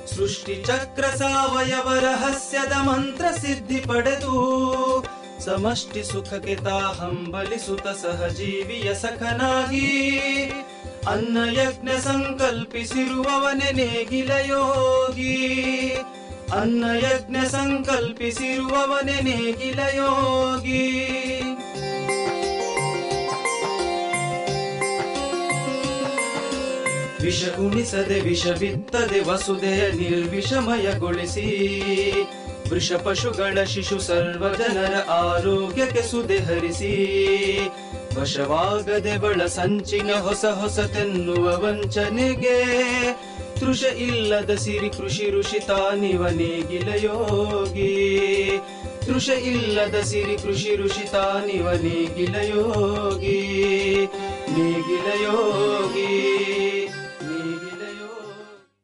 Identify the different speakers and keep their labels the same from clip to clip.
Speaker 1: ಸೃಷ್ಟಿ ಚಕ್ರ ಸಾವಯವ ರಹಸ್ಯದ ಮಂತ್ರ ಸಿದ್ಧಿ ಪಡೆದು ಸಮಷ್ಟಿ ಸುಖಕ್ಕೆ ತಾ ಹಂಬಲಿಸುತ್ತ ಸಹಜೀವಿಯ ಸಖನಾಗಿ ಅನ್ನ ಯಜ್ಞ ಸಂಕಲ್ಪಿಸಿರುವವನೆ ನೇಗಿಲ ಯೋಗಿ ಅನ್ನ ಯಜ್ಞ ಸಂಕಲ್ಪಿಸಿರುವವನೆ ನೇಗಿಲ ಯೋಗಿ ವಿಷ ಉಣಿಸದೆ ವಿಷ ಬಿತ್ತದೆ ವಸುದೆಯ ನಿರ್ವಿಷಮಯಗೊಳಿಸಿ ವೃಷ ಪಶುಗಳ ಶಿಶು ಸರ್ವ ಜನರ ಆರೋಗ್ಯಕ್ಕೆ ಸುದೆ ಹರಿಸಿ ವಶವಾಗದೆ ಬಳ ಸಂಚಿನ ಹೊಸ ಹೊಸತೆನ್ನುವ ವಂಚನೆಗೆ ತೃಷ ಇಲ್ಲದ ಸಿರಿ ಕೃಷಿ ಋಷಿ ತಾನಿವ ನೇಗಿಲ ಯೋಗಿ ತೃಷ ಇಲ್ಲದ ಸಿರಿ ಕೃಷಿ ಋಷಿ ತಾನಿವ ನೇಗಿಲ ಯೋಗಿ ನೇಗಿಲ ಯೋಗಿ ನೇಗಿಲ ಯೋಗಿ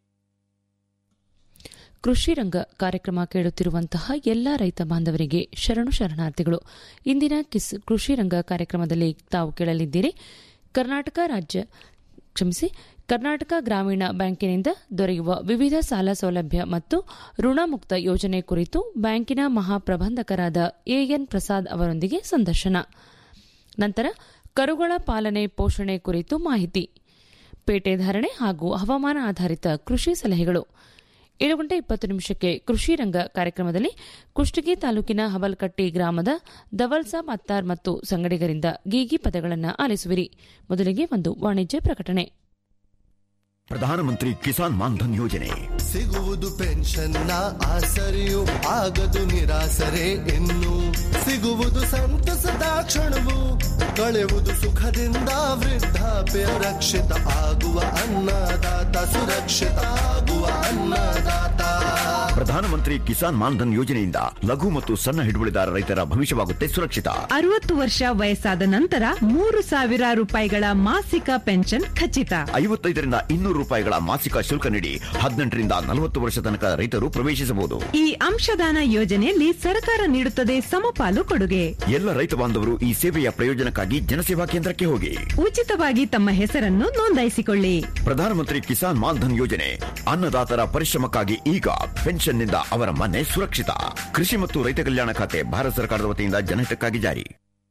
Speaker 2: ಕೃಷಿ ರಂಗ ಕಾರ್ಯಕ್ರಮ ಕೇಳುತ್ತಿರುವಂತಹ ಎಲ್ಲ ರೈತ ಬಾಂಧವರಿಗೆ ಶರಣು ಶರಣಾರ್ಥಿಗಳು ಇಂದಿನ ಕಿಸ್ ಕೃಷಿ ರಂಗ ಕಾರ್ಯಕ್ರಮದಲ್ಲಿ ತಾವು ಕೇಳಲಿದ್ದೀರಿ ಕರ್ನಾಟಕ ರಾಜ್ಯ ಕ್ಷಮಿಸಿ ಕರ್ನಾಟಕ ಗ್ರಾಮೀಣ ಬ್ಯಾಂಕಿನಿಂದ ದೊರೆಯುವ ವಿವಿಧ ಸಾಲ ಸೌಲಭ್ಯ ಮತ್ತು ಋಣಮುಕ್ತ ಯೋಜನೆ ಕುರಿತು ಬ್ಯಾಂಕಿನ ಮಹಾಪ್ರಬಂಧಕರಾದ ಎಎನ್ ಪ್ರಸಾದ್ ಅವರೊಂದಿಗೆ ಸಂದರ್ಶನ ನಂತರ ಕರುಗಳ ಪಾಲನೆ ಪೋಷಣೆ ಕುರಿತು ಮಾಹಿತಿ ಪೇಟೆ ಧಾರಣೆ ಹಾಗೂ ಹವಾಮಾನ ಆಧಾರಿತ ಕೃಷಿ ಸಲಹೆಗಳು ಏಳು ಗಂಟೆ ಇಪ್ಪತ್ತು ನಿಮಿಷಕ್ಕೆ ಕೃಷಿ ರಂಗ ಕಾರ್ಯಕ್ರಮದಲ್ಲಿ ಕುಷ್ಟಗಿ ತಾಲೂಕಿನ ಹವಲ್ಕಟ್ಟಿ ಗ್ರಾಮದ ದವಲ್ಸಾಬ್ ಅತ್ತಾರ್ ಮತ್ತು ಸಂಗಡಿಗರಿಂದ ಗೀಗಿ ಪದಗಳನ್ನು ಆಲಿಸುವಿರಿ ಮೊದಲಿಗೆ ಒಂದು ವಾಣಿಜ್ಯ ಪ್ರಕಟಣೆ
Speaker 3: ಪ್ರಧಾನಮಂತ್ರಿ ಕಿಸಾನ್ ಮಾನ್ಧನ್ ಯೋಜನೆ
Speaker 4: ಸಿಗುವುದು ಪೆನ್ಷನ್ನ ಆಸರೆಯು ಆಗದು ನಿರಾಸರೆ ಇನ್ನು ಸಿಗುವುದು ಸಂತಸದ ಕ್ಷಣವು ಕಳೆಯುವುದು ಸುಖದಿಂದ ವೃದ್ಧಾಪ್ಯ ರಕ್ಷಿತ ಆಗುವ ಅನ್ನದಾತ ಸುರಕ್ಷಿತ ಆಗುವ ಅನ್ನದಾತ
Speaker 3: ಪ್ರಧಾನಮಂತ್ರಿ ಕಿಸಾನ್ ಮಾನ್ಧನ್ ಯೋಜನೆಯಿಂದ ಲಘು ಮತ್ತು ಸಣ್ಣ ಹಿಡುವಳಿದಾರ ರೈತರ ಭವಿಷ್ಯವಾಗುತ್ತೆ ಸುರಕ್ಷಿತ
Speaker 5: ಅರವತ್ತು ವರ್ಷ ವಯಸ್ಸಾದ ನಂತರ ಮೂರು ಸಾವಿರ ರೂಪಾಯಿಗಳ ಮಾಸಿಕ ಪೆನ್ಷನ್ ಖಚಿತ
Speaker 3: ಐವತ್ತೈದರಿಂದ ಇನ್ನೂರು ರೂಪಾಯಿಗಳ ಮಾಸಿಕ ಶುಲ್ಕ ನೀಡಿ ಹದಿನೆಂಟರಿಂದ ನಲವತ್ತು ವರ್ಷ ತನಕ ರೈತರು ಪ್ರವೇಶಿಸಬಹುದು
Speaker 5: ಈ ಅಂಶದಾನ ಯೋಜನೆಯಲ್ಲಿ ಸರ್ಕಾರ ನೀಡುತ್ತದೆ ಸಮಪಾಲು ಕೊಡುಗೆ
Speaker 3: ಎಲ್ಲ ರೈತ ಬಾಂಧವರು ಈ ಸೇವೆಯ ಪ್ರಯೋಜನಕ್ಕಾಗಿ ಜನಸೇವಾ ಕೇಂದ್ರಕ್ಕೆ ಹೋಗಿ
Speaker 5: ಉಚಿತವಾಗಿ ತಮ್ಮ ಹೆಸರನ್ನು ನೋಂದಾಯಿಸಿಕೊಳ್ಳಿ
Speaker 3: ಪ್ರಧಾನಮಂತ್ರಿ ಕಿಸಾನ್ ಮಾನ್ಧನ್ ಯೋಜನೆ ಅನ್ನದಾತರ ಪರಿಶ್ರಮಕ್ಕಾಗಿ ಈಗ ಪೆನ್ಷನ್ನಿಂದ ಅವರ ಮನೆ ಸುರಕ್ಷಿತ ಕೃಷಿ ಮತ್ತು ರೈತ ಕಲ್ಯಾಣ ಖಾತೆ ಭಾರತ ಸರ್ಕಾರದ ವತಿಯಿಂದ ಜನಹಿತಕ್ಕಾಗಿ ಜಾರಿ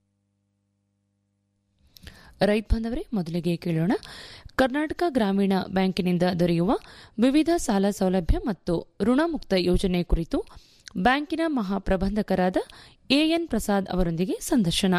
Speaker 2: ರೈತ ಬಾಂಧವರೇ ಮೊದಲಿಗೆ ಕೇಳೋಣ ಕರ್ನಾಟಕ ಗ್ರಾಮೀಣ ಬ್ಯಾಂಕಿನಿಂದ ದೊರೆಯುವ ವಿವಿಧ ಸಾಲ ಸೌಲಭ್ಯ ಮತ್ತು ಋಣಮುಕ್ತ ಯೋಜನೆ ಕುರಿತು ಬ್ಯಾಂಕಿನ ಮಹಾಪ್ರಬಂಧಕರಾದ ಎಎನ್ ಪ್ರಸಾದ್ ಅವರೊಂದಿಗೆ ಸಂದರ್ಶನ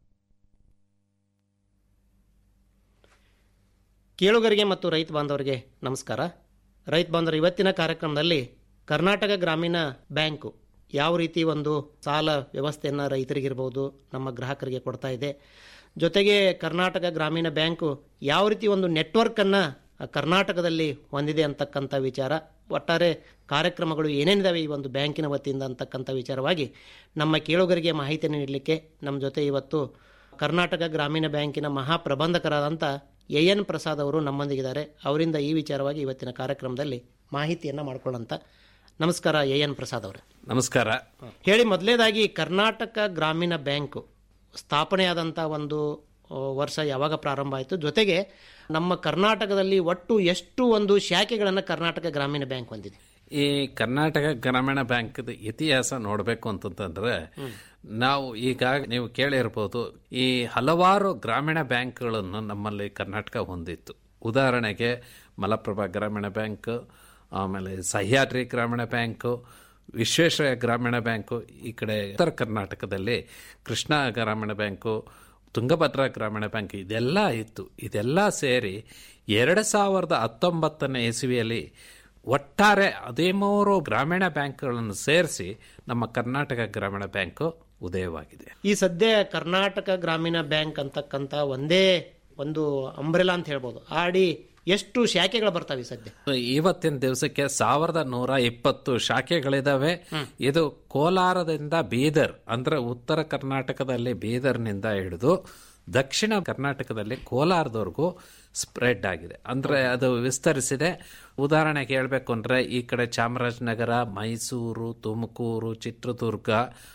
Speaker 6: ಕೇಳುಗರಿಗೆ ಮತ್ತು ರೈತ ಬಾಂಧವರಿಗೆ ನಮಸ್ಕಾರ ರೈತ ಬಾಂಧವರು ಇವತ್ತಿನ ಕಾರ್ಯಕ್ರಮದಲ್ಲಿ ಕರ್ನಾಟಕ ಗ್ರಾಮೀಣ ಬ್ಯಾಂಕು ಯಾವ ರೀತಿ ಒಂದು ಸಾಲ ವ್ಯವಸ್ಥೆಯನ್ನು ರೈತರಿಗಿರ್ಬೋದು ನಮ್ಮ ಗ್ರಾಹಕರಿಗೆ ಕೊಡ್ತಾ ಇದೆ ಜೊತೆಗೆ ಕರ್ನಾಟಕ ಗ್ರಾಮೀಣ ಬ್ಯಾಂಕು ಯಾವ ರೀತಿ ಒಂದು ನೆಟ್ವರ್ಕನ್ನು ಕರ್ನಾಟಕದಲ್ಲಿ ಹೊಂದಿದೆ ಅಂತಕ್ಕಂಥ ವಿಚಾರ ಒಟ್ಟಾರೆ ಕಾರ್ಯಕ್ರಮಗಳು ಏನೇನಿದಾವೆ ಈ ಒಂದು ಬ್ಯಾಂಕಿನ ವತಿಯಿಂದ ಅಂತಕ್ಕಂಥ ವಿಚಾರವಾಗಿ ನಮ್ಮ ಕೇಳುಗರಿಗೆ ಮಾಹಿತಿಯನ್ನು ನೀಡಲಿಕ್ಕೆ ನಮ್ಮ ಜೊತೆ ಇವತ್ತು ಕರ್ನಾಟಕ ಗ್ರಾಮೀಣ ಬ್ಯಾಂಕಿನ ಮಹಾಪ್ರಬಂಧಕರಾದಂಥ ಎ ಎನ್ ಪ್ರಸಾದ್ ಅವರು ನಮ್ಮೊಂದಿಗಿದ್ದಾರೆ ಅವರಿಂದ ಈ ವಿಚಾರವಾಗಿ ಇವತ್ತಿನ ಕಾರ್ಯಕ್ರಮದಲ್ಲಿ ಮಾಹಿತಿಯನ್ನು ಮಾಡ್ಕೊಳ್ಳೋಂಥ ನಮಸ್ಕಾರ ಎ ಎನ್ ಪ್ರಸಾದ್ ಅವರೇ
Speaker 7: ನಮಸ್ಕಾರ
Speaker 6: ಹೇಳಿ ಮೊದಲನೇದಾಗಿ ಕರ್ನಾಟಕ ಗ್ರಾಮೀಣ ಬ್ಯಾಂಕು ಸ್ಥಾಪನೆಯಾದಂಥ ಒಂದು ಆ, ವರ್ಷ ಯಾವಾಗ ಪ್ರಾರಂಭ ಆಯಿತು ಜೊತೆಗೆ ನಮ್ಮ ಕರ್ನಾಟಕದಲ್ಲಿ ಒಟ್ಟು ಎಷ್ಟು ಒಂದು ಶಾಖೆಗಳನ್ನು ಕರ್ನಾಟಕ ಗ್ರಾಮೀಣ ಬ್ಯಾಂಕ್ ಹೊಂದಿದೆ
Speaker 7: ಈ ಕರ್ನಾಟಕ ಗ್ರಾಮೀಣ ಬ್ಯಾಂಕ್ದ ಇತಿಹಾಸ ನೋಡಬೇಕು ಅಂತಂತಂದ್ರೆ ನಾವು ಈಗ ನೀವು ಕೇಳಿರ್ಬೋದು ಈ ಹಲವಾರು ಗ್ರಾಮೀಣ ಬ್ಯಾಂಕ್ಗಳನ್ನು ನಮ್ಮಲ್ಲಿ ಕರ್ನಾಟಕ ಹೊಂದಿತ್ತು ಉದಾಹರಣೆಗೆ ಮಲಪ್ರಭಾ ಗ್ರಾಮೀಣ ಬ್ಯಾಂಕ್ ಆಮೇಲೆ ಸಹ್ಯಾದ್ರಿ ಗ್ರಾಮೀಣ ಬ್ಯಾಂಕು ವಿಶ್ವೇಶ್ವರಯ್ಯ ಗ್ರಾಮೀಣ ಬ್ಯಾಂಕು ಈ ಕಡೆ ಉತ್ತರ ಕರ್ನಾಟಕದಲ್ಲಿ ಕೃಷ್ಣ ಗ್ರಾಮೀಣ ಬ್ಯಾಂಕು ತುಂಗಭದ್ರಾ ಗ್ರಾಮೀಣ ಬ್ಯಾಂಕ್ ಇದೆಲ್ಲ ಇತ್ತು ಇದೆಲ್ಲ ಸೇರಿ ಎರಡು ಸಾವಿರದ ಹತ್ತೊಂಬತ್ತನೇ ಇಸವಿಯಲ್ಲಿ ಒಟ್ಟಾರೆ ಹದಿಮೂರು ಗ್ರಾಮೀಣ ಬ್ಯಾಂಕ್ಗಳನ್ನು ಸೇರಿಸಿ ನಮ್ಮ ಕರ್ನಾಟಕ ಗ್ರಾಮೀಣ ಬ್ಯಾಂಕು ಉದಯವಾಗಿದೆ
Speaker 6: ಈ ಸದ್ಯ ಕರ್ನಾಟಕ ಗ್ರಾಮೀಣ ಬ್ಯಾಂಕ್ ಅಂತಕ್ಕಂಥ ಒಂದೇ ಒಂದು ಅಂಬ್ರೆಲಾ ಅಂತ ಹೇಳ್ಬೋದು ಆಡಿ ಎಷ್ಟು ಶಾಖೆಗಳು ಬರ್ತಾವೆ ಈ ಸದ್ಯ
Speaker 7: ಇವತ್ತಿನ ದಿವಸಕ್ಕೆ ಸಾವಿರದ ನೂರ ಇಪ್ಪತ್ತು ಶಾಖೆಗಳಿದಾವೆ ಇದು ಕೋಲಾರದಿಂದ ಬೀದರ್ ಅಂದ್ರೆ ಉತ್ತರ ಕರ್ನಾಟಕದಲ್ಲಿ ಬೀದರ್ನಿಂದ ಹಿಡಿದು ದಕ್ಷಿಣ ಕರ್ನಾಟಕದಲ್ಲಿ ಕೋಲಾರದವರೆಗೂ ಸ್ಪ್ರೆಡ್ ಆಗಿದೆ ಅಂದ್ರೆ ಅದು ವಿಸ್ತರಿಸಿದೆ ಉದಾಹರಣೆಗೆ ಹೇಳಬೇಕು ಅಂದ್ರೆ ಈ ಕಡೆ ಚಾಮರಾಜನಗರ ಮೈಸೂರು ತುಮಕೂರು ಚಿತ್ರದುರ್ಗ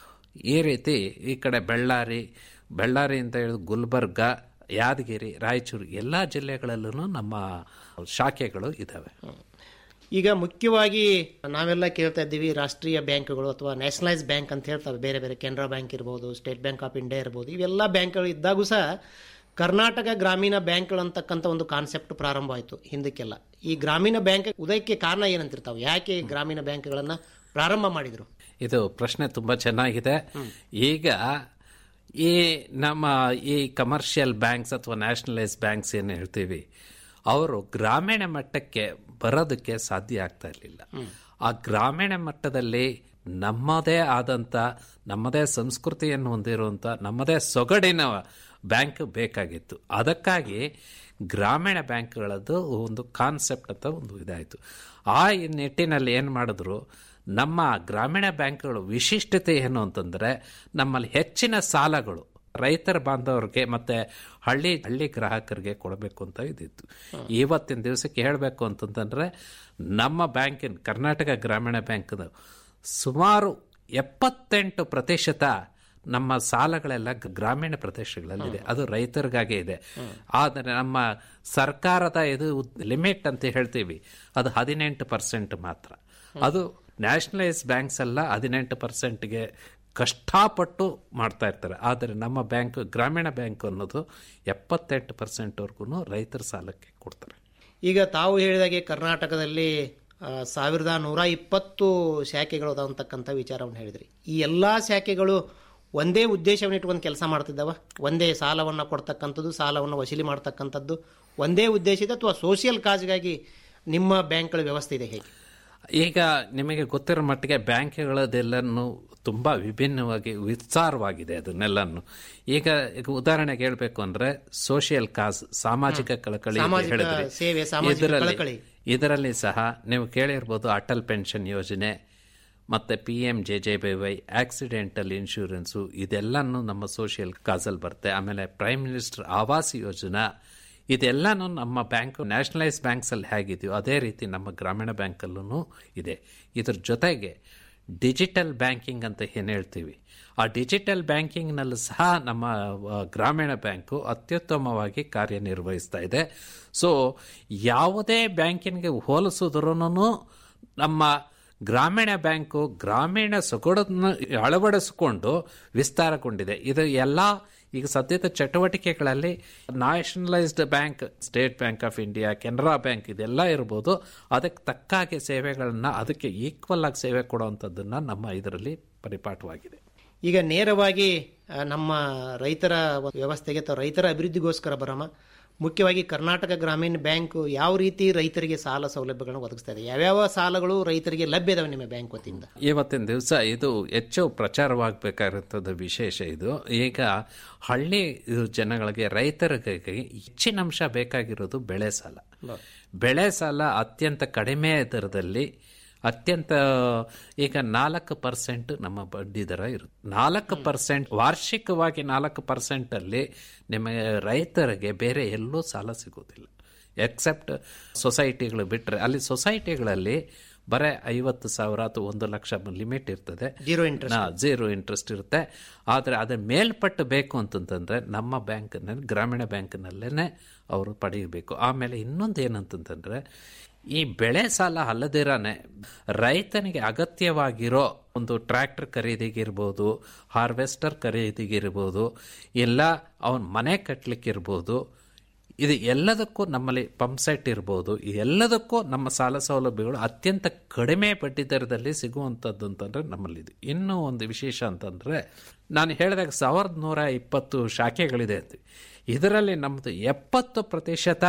Speaker 7: ಈ ರೀತಿ ಈ ಕಡೆ ಬಳ್ಳಾರಿ ಬಳ್ಳಾರಿ ಅಂತ ಹೇಳಿದ ಗುಲ್ಬರ್ಗ ಯಾದಗಿರಿ ರಾಯಚೂರು ಎಲ್ಲ ಜಿಲ್ಲೆಗಳಲ್ಲೂ ನಮ್ಮ ಶಾಖೆಗಳು ಇದ್ದಾವೆ
Speaker 6: ಈಗ ಮುಖ್ಯವಾಗಿ ನಾವೆಲ್ಲ ಕೇಳ್ತಾ ಇದ್ದೀವಿ ರಾಷ್ಟ್ರೀಯ ಬ್ಯಾಂಕ್ಗಳು ಅಥವಾ ನ್ಯಾಷನಲೈಸ್ ಬ್ಯಾಂಕ್ ಅಂತ ಹೇಳ್ತವೆ ಬೇರೆ ಬೇರೆ ಕೆನರಾ ಬ್ಯಾಂಕ್ ಇರ್ಬೋದು ಸ್ಟೇಟ್ ಬ್ಯಾಂಕ್ ಆಫ್ ಇಂಡಿಯಾ ಇರ್ಬೋದು ಇವೆಲ್ಲ ಬ್ಯಾಂಕ್ಗಳು ಇದ್ದಾಗೂ ಸಹ ಕರ್ನಾಟಕ ಗ್ರಾಮೀಣ ಬ್ಯಾಂಕ್ಗಳು ಅಂತಕ್ಕಂಥ ಒಂದು ಕಾನ್ಸೆಪ್ಟ್ ಪ್ರಾರಂಭ ಆಯಿತು ಹಿಂದಕ್ಕೆಲ್ಲ ಈ ಗ್ರಾಮೀಣ ಬ್ಯಾಂಕ್ ಉದಯಕ್ಕೆ ಕಾರಣ ಏನಂತಿರ್ತಾವೆ ಯಾಕೆ ಗ್ರಾಮೀಣ ಬ್ಯಾಂಕ್ಗಳನ್ನು ಪ್ರಾರಂಭ ಮಾಡಿದರು
Speaker 7: ಇದು ಪ್ರಶ್ನೆ ತುಂಬ ಚೆನ್ನಾಗಿದೆ ಈಗ ಈ ನಮ್ಮ ಈ ಕಮರ್ಷಿಯಲ್ ಬ್ಯಾಂಕ್ಸ್ ಅಥವಾ ನ್ಯಾಷನಲೈಸ್ ಬ್ಯಾಂಕ್ಸ್ ಏನು ಹೇಳ್ತೀವಿ ಅವರು ಗ್ರಾಮೀಣ ಮಟ್ಟಕ್ಕೆ ಬರೋದಕ್ಕೆ ಸಾಧ್ಯ ಆಗ್ತಾ ಇರಲಿಲ್ಲ ಆ ಗ್ರಾಮೀಣ ಮಟ್ಟದಲ್ಲಿ ನಮ್ಮದೇ ಆದಂಥ ನಮ್ಮದೇ ಸಂಸ್ಕೃತಿಯನ್ನು ಹೊಂದಿರುವಂಥ ನಮ್ಮದೇ ಸೊಗಡಿನ ಬ್ಯಾಂಕ್ ಬೇಕಾಗಿತ್ತು ಅದಕ್ಕಾಗಿ ಗ್ರಾಮೀಣ ಬ್ಯಾಂಕ್ಗಳದ್ದು ಒಂದು ಕಾನ್ಸೆಪ್ಟ್ ಅಂತ ಒಂದು ಇದಾಯಿತು ಆ ನಿಟ್ಟಿನಲ್ಲಿ ಏನು ಮಾಡಿದ್ರು ನಮ್ಮ ಗ್ರಾಮೀಣ ಬ್ಯಾಂಕ್ಗಳು ವಿಶಿಷ್ಟತೆ ಏನು ಅಂತಂದರೆ ನಮ್ಮಲ್ಲಿ ಹೆಚ್ಚಿನ ಸಾಲಗಳು ರೈತರ ಬಾಂಧವರಿಗೆ ಮತ್ತೆ ಹಳ್ಳಿ ಹಳ್ಳಿ ಗ್ರಾಹಕರಿಗೆ ಕೊಡಬೇಕು ಅಂತ ಇದ್ದಿತ್ತು ಇವತ್ತಿನ ದಿವಸಕ್ಕೆ ಹೇಳಬೇಕು ಅಂತಂತಂದ್ರೆ ನಮ್ಮ ಬ್ಯಾಂಕಿನ ಕರ್ನಾಟಕ ಗ್ರಾಮೀಣ ಬ್ಯಾಂಕ್ನ ಸುಮಾರು ಎಪ್ಪತ್ತೆಂಟು ಪ್ರತಿಶತ ನಮ್ಮ ಸಾಲಗಳೆಲ್ಲ ಗ- ಗ್ರಾಮೀಣ ಪ್ರದೇಶಗಳಲ್ಲಿದೆ ಅದು ರೈತರಿಗಾಗೇ ಇದೆ ಆದರೆ ನಮ್ಮ ಸರ್ಕಾರದ ಇದು ಲಿಮಿಟ್ ಅಂತ ಹೇಳ್ತೀವಿ ಅದು ಹದಿನೆಂಟು ಪರ್ಸೆಂಟ್ ಮಾತ್ರ ಅದು ನ್ಯಾಷನಲೈಸ್ ಬ್ಯಾಂಕ್ಸ್ ಎಲ್ಲ ಹದಿನೆಂಟು ಪರ್ಸೆಂಟ್ಗೆ ಕಷ್ಟಪಟ್ಟು ಮಾಡ್ತಾ ಇರ್ತಾರೆ ಆದರೆ ನಮ್ಮ ಬ್ಯಾಂಕ್ ಗ್ರಾಮೀಣ ಬ್ಯಾಂಕ್ ಅನ್ನೋದು ಎಪ್ಪತ್ತೆಂಟು ಪರ್ಸೆಂಟ್ವರೆಗೂ ರೈತರ ಸಾಲಕ್ಕೆ ಕೊಡ್ತಾರೆ
Speaker 6: ಈಗ ತಾವು ಹೇಳಿದಾಗೆ ಕರ್ನಾಟಕದಲ್ಲಿ ಆ, ಸಾವಿರದ ನೂರ ಇಪ್ಪತ್ತು ಶಾಖೆಗಳು ಅದಾವ ಅಂತಕ್ಕಂಥ ವಿಚಾರವನ್ನು ಹೇಳಿದ್ರಿ ಈ ಎಲ್ಲ ಶಾಖೆಗಳು ಒಂದೇ ಉದ್ದೇಶವನ್ನು ಇಟ್ಕೊಂಡು ಕೆಲಸ ಮಾಡ್ತಿದ್ದಾವ ಒಂದೇ ಸಾಲವನ್ನು ಕೊಡ್ತಕ್ಕಂಥದ್ದು ಸಾಲವನ್ನು ವಸೂಲಿ ಮಾಡ್ತಕ್ಕಂಥದ್ದು ಒಂದೇ ಉದ್ದೇಶ ಇದೆ ಅಥವಾ ಸೋಷಿಯಲ್ ಕಾಜ್ಗಾಗಿ ನಿಮ್ಮ ಬ್ಯಾಂಕ್ಗಳ ವ್ಯವಸ್ಥೆ ಇದೆ ಹೇಗೆ
Speaker 7: ಈಗ ನಿಮಗೆ ಗೊತ್ತಿರೋ ಮಟ್ಟಿಗೆ ಬ್ಯಾಂಕ್ಗಳದೆಲ್ಲನೂ ತುಂಬ ವಿಭಿನ್ನವಾಗಿ ವಿಸ್ತಾರವಾಗಿದೆ ಅದನ್ನೆಲ್ಲನ್ನು ಈಗ ಈಗ ಉದಾಹರಣೆಗೆ ಹೇಳಬೇಕು ಅಂದ್ರೆ ಸೋಷಿಯಲ್ ಕಾಸ್ ಸಾಮಾಜಿಕ ಕಳಕಳಿ ಅಂತ
Speaker 6: ಸಾಮಾಜಿಕ
Speaker 7: ಹೇಳಿದ್ರಿ
Speaker 6: ಸೇವೆ, ಸಾಮಾಜಿಕ
Speaker 7: ಇದರಲ್ಲಿ
Speaker 6: ಕಳಕಳಿ.
Speaker 7: ಇದರಲ್ಲಿ ಸಹ ನೀವು ಕೇಳಿರ್ಬೋದು ಅಟಲ್ ಪೆನ್ಷನ್ ಯೋಜನೆ ಮತ್ತೆ P M J J B Y accidental insurance ಇದೆಲ್ಲನೂ ನಮ್ಮ ಸೋಷಿಯಲ್ ಕಾಸಲ್ಲಿ ಬರುತ್ತೆ ಆಮೇಲೆ ಪ್ರೈಮ್ ಮಿನಿಸ್ಟರ್ ಆವಾಸ್ ಯೋಜನಾ ಇದೆಲ್ಲನೂ ನಮ್ಮ ಬ್ಯಾಂಕ್ ನ್ಯಾಷನಲೈಸ್ ಬ್ಯಾಂಕ್ಸಲ್ಲಿ ಹೇಗಿದೆಯೋ ಅದೇ ರೀತಿ ನಮ್ಮ ಗ್ರಾಮೀಣ ಬ್ಯಾಂಕಲ್ಲೂ ಇದೆ ಇದ್ರ ಜೊತೆಗೆ ಡಿಜಿಟಲ್ ಬ್ಯಾಂಕಿಂಗ್ ಅಂತ ಏನು ಹೇಳ್ತೀವಿ ಆ ಡಿಜಿಟಲ್ ಬ್ಯಾಂಕಿಂಗ್ನಲ್ಲೂ ಸಹ ನಮ್ಮ ಆ, ಗ್ರಾಮೀಣ ಬ್ಯಾಂಕು ಅತ್ಯುತ್ತಮವಾಗಿ ಕಾರ್ಯನಿರ್ವಹಿಸ್ತಾ ಇದೆ ಸೊ ಯಾವುದೇ ಬ್ಯಾಂಕಿನ್ಗೆ ಹೋಲಿಸಿದ್ರೂ ನಮ್ಮ ಗ್ರಾಮೀಣ ಬ್ಯಾಂಕು ಗ್ರಾಮೀಣ ಸೊಗಡನ್ನು ಅಳವಡಿಸಿಕೊಂಡು ವಿಸ್ತಾರಗೊಂಡಿದೆ ಇದು ಎಲ್ಲ ಈಗ ಸದ್ಯದ ಚಟುವಟಿಕೆಗಳಲ್ಲಿ nationalised bank State Bank of India Canara bank ಇದೆಲ್ಲ ಇರ್ಬೋದು ಅದಕ್ಕೆ ತಕ್ಕಾಗೆ ಸೇವೆಗಳನ್ನು ಅದಕ್ಕೆ ಈಕ್ವಲ್ ಆಗಿ ಸೇವೆ ಕೊಡುವಂಥದ್ದನ್ನು ನಮ್ಮ ಇದರಲ್ಲಿ ಪರಿಪಾಠವಾಗಿದೆ
Speaker 6: ಈಗ ನೇರವಾಗಿ ಆ, ನಮ್ಮ ರೈತರ ಒಂದು ವ್ಯವಸ್ಥೆಗೆ ಅಥವಾ ರೈತರ ಅಭಿವೃದ್ಧಿಗೋಸ್ಕರ ಬರಮ ಮುಖ್ಯವಾಗಿ ಕರ್ನಾಟಕ ಗ್ರಾಮೀಣ ಬ್ಯಾಂಕ್ ಯಾವ ರೀತಿ ರೈತರಿಗೆ ಸಾಲ ಸೌಲಭ್ಯಗಳನ್ನು ಒದಗಿಸ್ತಾ ಇದೆ ಯಾವ್ಯಾವ ಸಾಲಗಳು ರೈತರಿಗೆ ಲಭ್ಯ ಇದಾವೆ ನಿಮ್ಮ ಬ್ಯಾಂಕ್ ವತಿಯಿಂದ
Speaker 7: ಇವತ್ತಿನ ದಿವಸ ಇದು ಹೆಚ್ಚು ಪ್ರಚಾರವಾಗಬೇಕಾದಂಥದ್ದು ವಿಶೇಷ ಇದು ಈಗ ಹಳ್ಳಿ ಜನಗಳಿಗೆ ರೈತರಿಗೆ ಹೆಚ್ಚಿನ ಅಂಶ ಬೇಕಾಗಿರೋದು ಬೆಳೆ ಸಾಲ ಬೆಳೆ ಸಾಲ ಅತ್ಯಂತ ಕಡಿಮೆ ದರದಲ್ಲಿ ಅತ್ಯಂತ ಈಗ ನಾಲ್ಕು ಪರ್ಸೆಂಟ್ ನಮ್ಮ ಬಡ್ಡಿ ದರ ಇರುತ್ತೆ ನಾಲ್ಕು ಪರ್ಸೆಂಟ್ ವಾರ್ಷಿಕವಾಗಿ ನಾಲ್ಕು ಪರ್ಸೆಂಟ್ ಅಲ್ಲಿ ನಿಮಗೆ ರೈತರಿಗೆ ಬೇರೆ ಎಲ್ಲೂ ಸಾಲ ಸಿಗೋದಿಲ್ಲ ಎಕ್ಸೆಪ್ಟ್ ಸೊಸೈಟಿಗಳು ಬಿಟ್ಟರೆ ಅಲ್ಲಿ ಸೊಸೈಟಿಗಳಲ್ಲಿ ಬರೀ ಐವತ್ತು ಸಾವಿರ ಅಥವಾ ಒಂದು ಲಕ್ಷ ಲಿಮಿಟ್ ಇರ್ತದೆ
Speaker 6: ಜೀರೋ ಇಂಟ್ರೆಸ್ಟ್
Speaker 7: ಜೀರೋ ಇಂಟ್ರೆಸ್ಟ್ ಇರುತ್ತೆ ಆದರೆ ಅದರ ಮೇಲ್ಪಟ್ಟು ಬೇಕು ಅಂತಂತಂದ್ರೆ ನಮ್ಮ ಬ್ಯಾಂಕ್ನಲ್ಲಿ ಗ್ರಾಮೀಣ ಬ್ಯಾಂಕ್ನಲ್ಲೇ ಅವರು ಪಡೆಯಬೇಕು ಆಮೇಲೆ ಇನ್ನೊಂದು ಏನಂತಂತಂದ್ರೆ ಈ ಬೆಳೆ ಸಾಲ ಅಲ್ಲದಿರಾನೆ ರೈತನಿಗೆ ಅಗತ್ಯವಾಗಿರೋ ಒಂದು ಟ್ರ್ಯಾಕ್ಟರ್ ಖರೀದಿಗಿರ್ಬೋದು ಹಾರ್ವೆಸ್ಟರ್ ಖರೀದಿಗಿರ್ಬೋದು ಇಲ್ಲ ಅವನ ಮನೆ ಕಟ್ಟಲಿಕ್ಕಿರ್ಬೋದು ಇದು ಎಲ್ಲದಕ್ಕೂ ನಮ್ಮಲ್ಲಿ ಪಂಪ್ ಸೆಟ್ ಇರ್ಬೋದು ಈ ಎಲ್ಲದಕ್ಕೂ ನಮ್ಮ ಸಾಲ ಸೌಲಭ್ಯಗಳು ಅತ್ಯಂತ ಕಡಿಮೆ ಬಡ್ಡಿ ದರದಲ್ಲಿ ಸಿಗುವಂಥದ್ದು ಅಂತಂದ್ರೆ ನಮ್ಮಲ್ಲಿದೆ ಇನ್ನೂ ಒಂದು ವಿಶೇಷ ಅಂತಂದ್ರೆ ನಾನು ಹೇಳಿದಾಗ ಸಾವಿರದ ನೂರ ಇಪ್ಪತ್ತು ಶಾಖೆಗಳಿದೆ ಅಂತ ಇದರಲ್ಲಿ ನಮ್ಮದು ಎಪ್ಪತ್ತು ಪ್ರತಿಶತ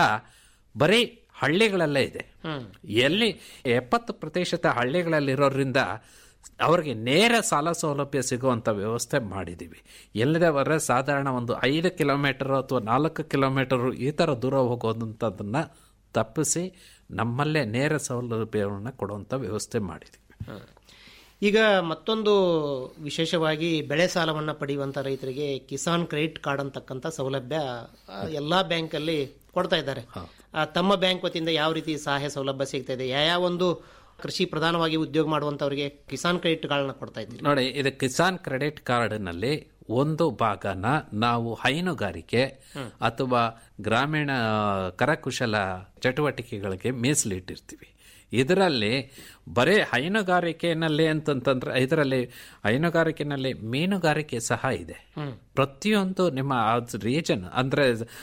Speaker 7: ಬರೀ ಹಳ್ಳಿಗಳಲ್ಲೇ ಇದೆ ಎಲ್ಲಿ ಎಪ್ಪತ್ತು ಪ್ರತಿಶತ ಹಳ್ಳಿಗಳಲ್ಲಿರೋದ್ರಿಂದ ಅವರಿಗೆ ನೇರ ಸಾಲ ಸೌಲಭ್ಯ ಸಿಗುವಂಥ ವ್ಯವಸ್ಥೆ ಮಾಡಿದ್ದೀವಿ ಎಲ್ಲದವರೆ ಸಾಧಾರಣ ಒಂದು ಐದು ಕಿಲೋಮೀಟರ್ ಅಥವಾ ನಾಲ್ಕು ಕಿಲೋಮೀಟರ್ ಈ ಥರ ದೂರ ಹೋಗೋದಂಥದ್ದನ್ನು ತಪ್ಪಿಸಿ ನಮ್ಮಲ್ಲೇ ನೇರ ಸೌಲಭ್ಯವನ್ನು ಕೊಡುವಂಥ ವ್ಯವಸ್ಥೆ ಮಾಡಿದ್ದೀವಿ
Speaker 6: ಈಗ ಮತ್ತೊಂದು ವಿಶೇಷವಾಗಿ ಬೆಳೆ ಸಾಲವನ್ನು ಪಡೆಯುವಂಥ ರೈತರಿಗೆ ಕಿಸಾನ್ ಕ್ರೆಡಿಟ್ ಕಾರ್ಡ್ ಅಂತಕ್ಕಂಥ ಸೌಲಭ್ಯ ಆ, ಎಲ್ಲಾ ಬ್ಯಾಂಕಲ್ಲಿ ಕೊಡ್ತಾ ಇದ್ದಾರೆ ಆ, ತಮ್ಮ ಬ್ಯಾಂಕ್ ವತಿಯಿಂದ ಯಾವ ರೀತಿ ಸಹಾಯ ಸೌಲಭ್ಯ ಸಿಗ್ತಾ ಇದೆ ಯಾವ ಒಂದು ಕೃಷಿ ಪ್ರಧಾನವಾಗಿ ಉದ್ಯೋಗ ಮಾಡುವಂತವರಿಗೆ ಕಿಸಾನ್ ಕ್ರೆಡಿಟ್ ಕಾರ್ಡ್ನ ಕೊಡ್ತಾ ಇದ್ದೀರಿ
Speaker 7: ನೋಡಿ ಇದು ಕಿಸಾನ್ ಕ್ರೆಡಿಟ್ ಕಾರ್ಡ್ನಲ್ಲಿ ಒಂದು ಭಾಗನ ನಾವು ಹೈನುಗಾರಿಕೆ ಅಥವಾ ಗ್ರಾಮೀಣ ಕರಕುಶಲ ಚಟುವಟಿಕೆಗಳಿಗೆ ಮೀಸಲಿಟ್ಟಿರ್ತೀವಿ ಇದರಲ್ಲಿ ಬರೀ ಹೈನುಗಾರಿಕೆಯಲ್ಲಿ ಅಂತಂತಂದ್ರೆ ಇದರಲ್ಲಿ ಹೈನುಗಾರಿಕೆನಲ್ಲಿ ಮೀನುಗಾರಿಕೆ ಸಹ ಇದೆ ಪ್ರತಿಯೊಂದು ನಿಮ್ಮ ರೀಜನ್ ಅಂದ್ರೆ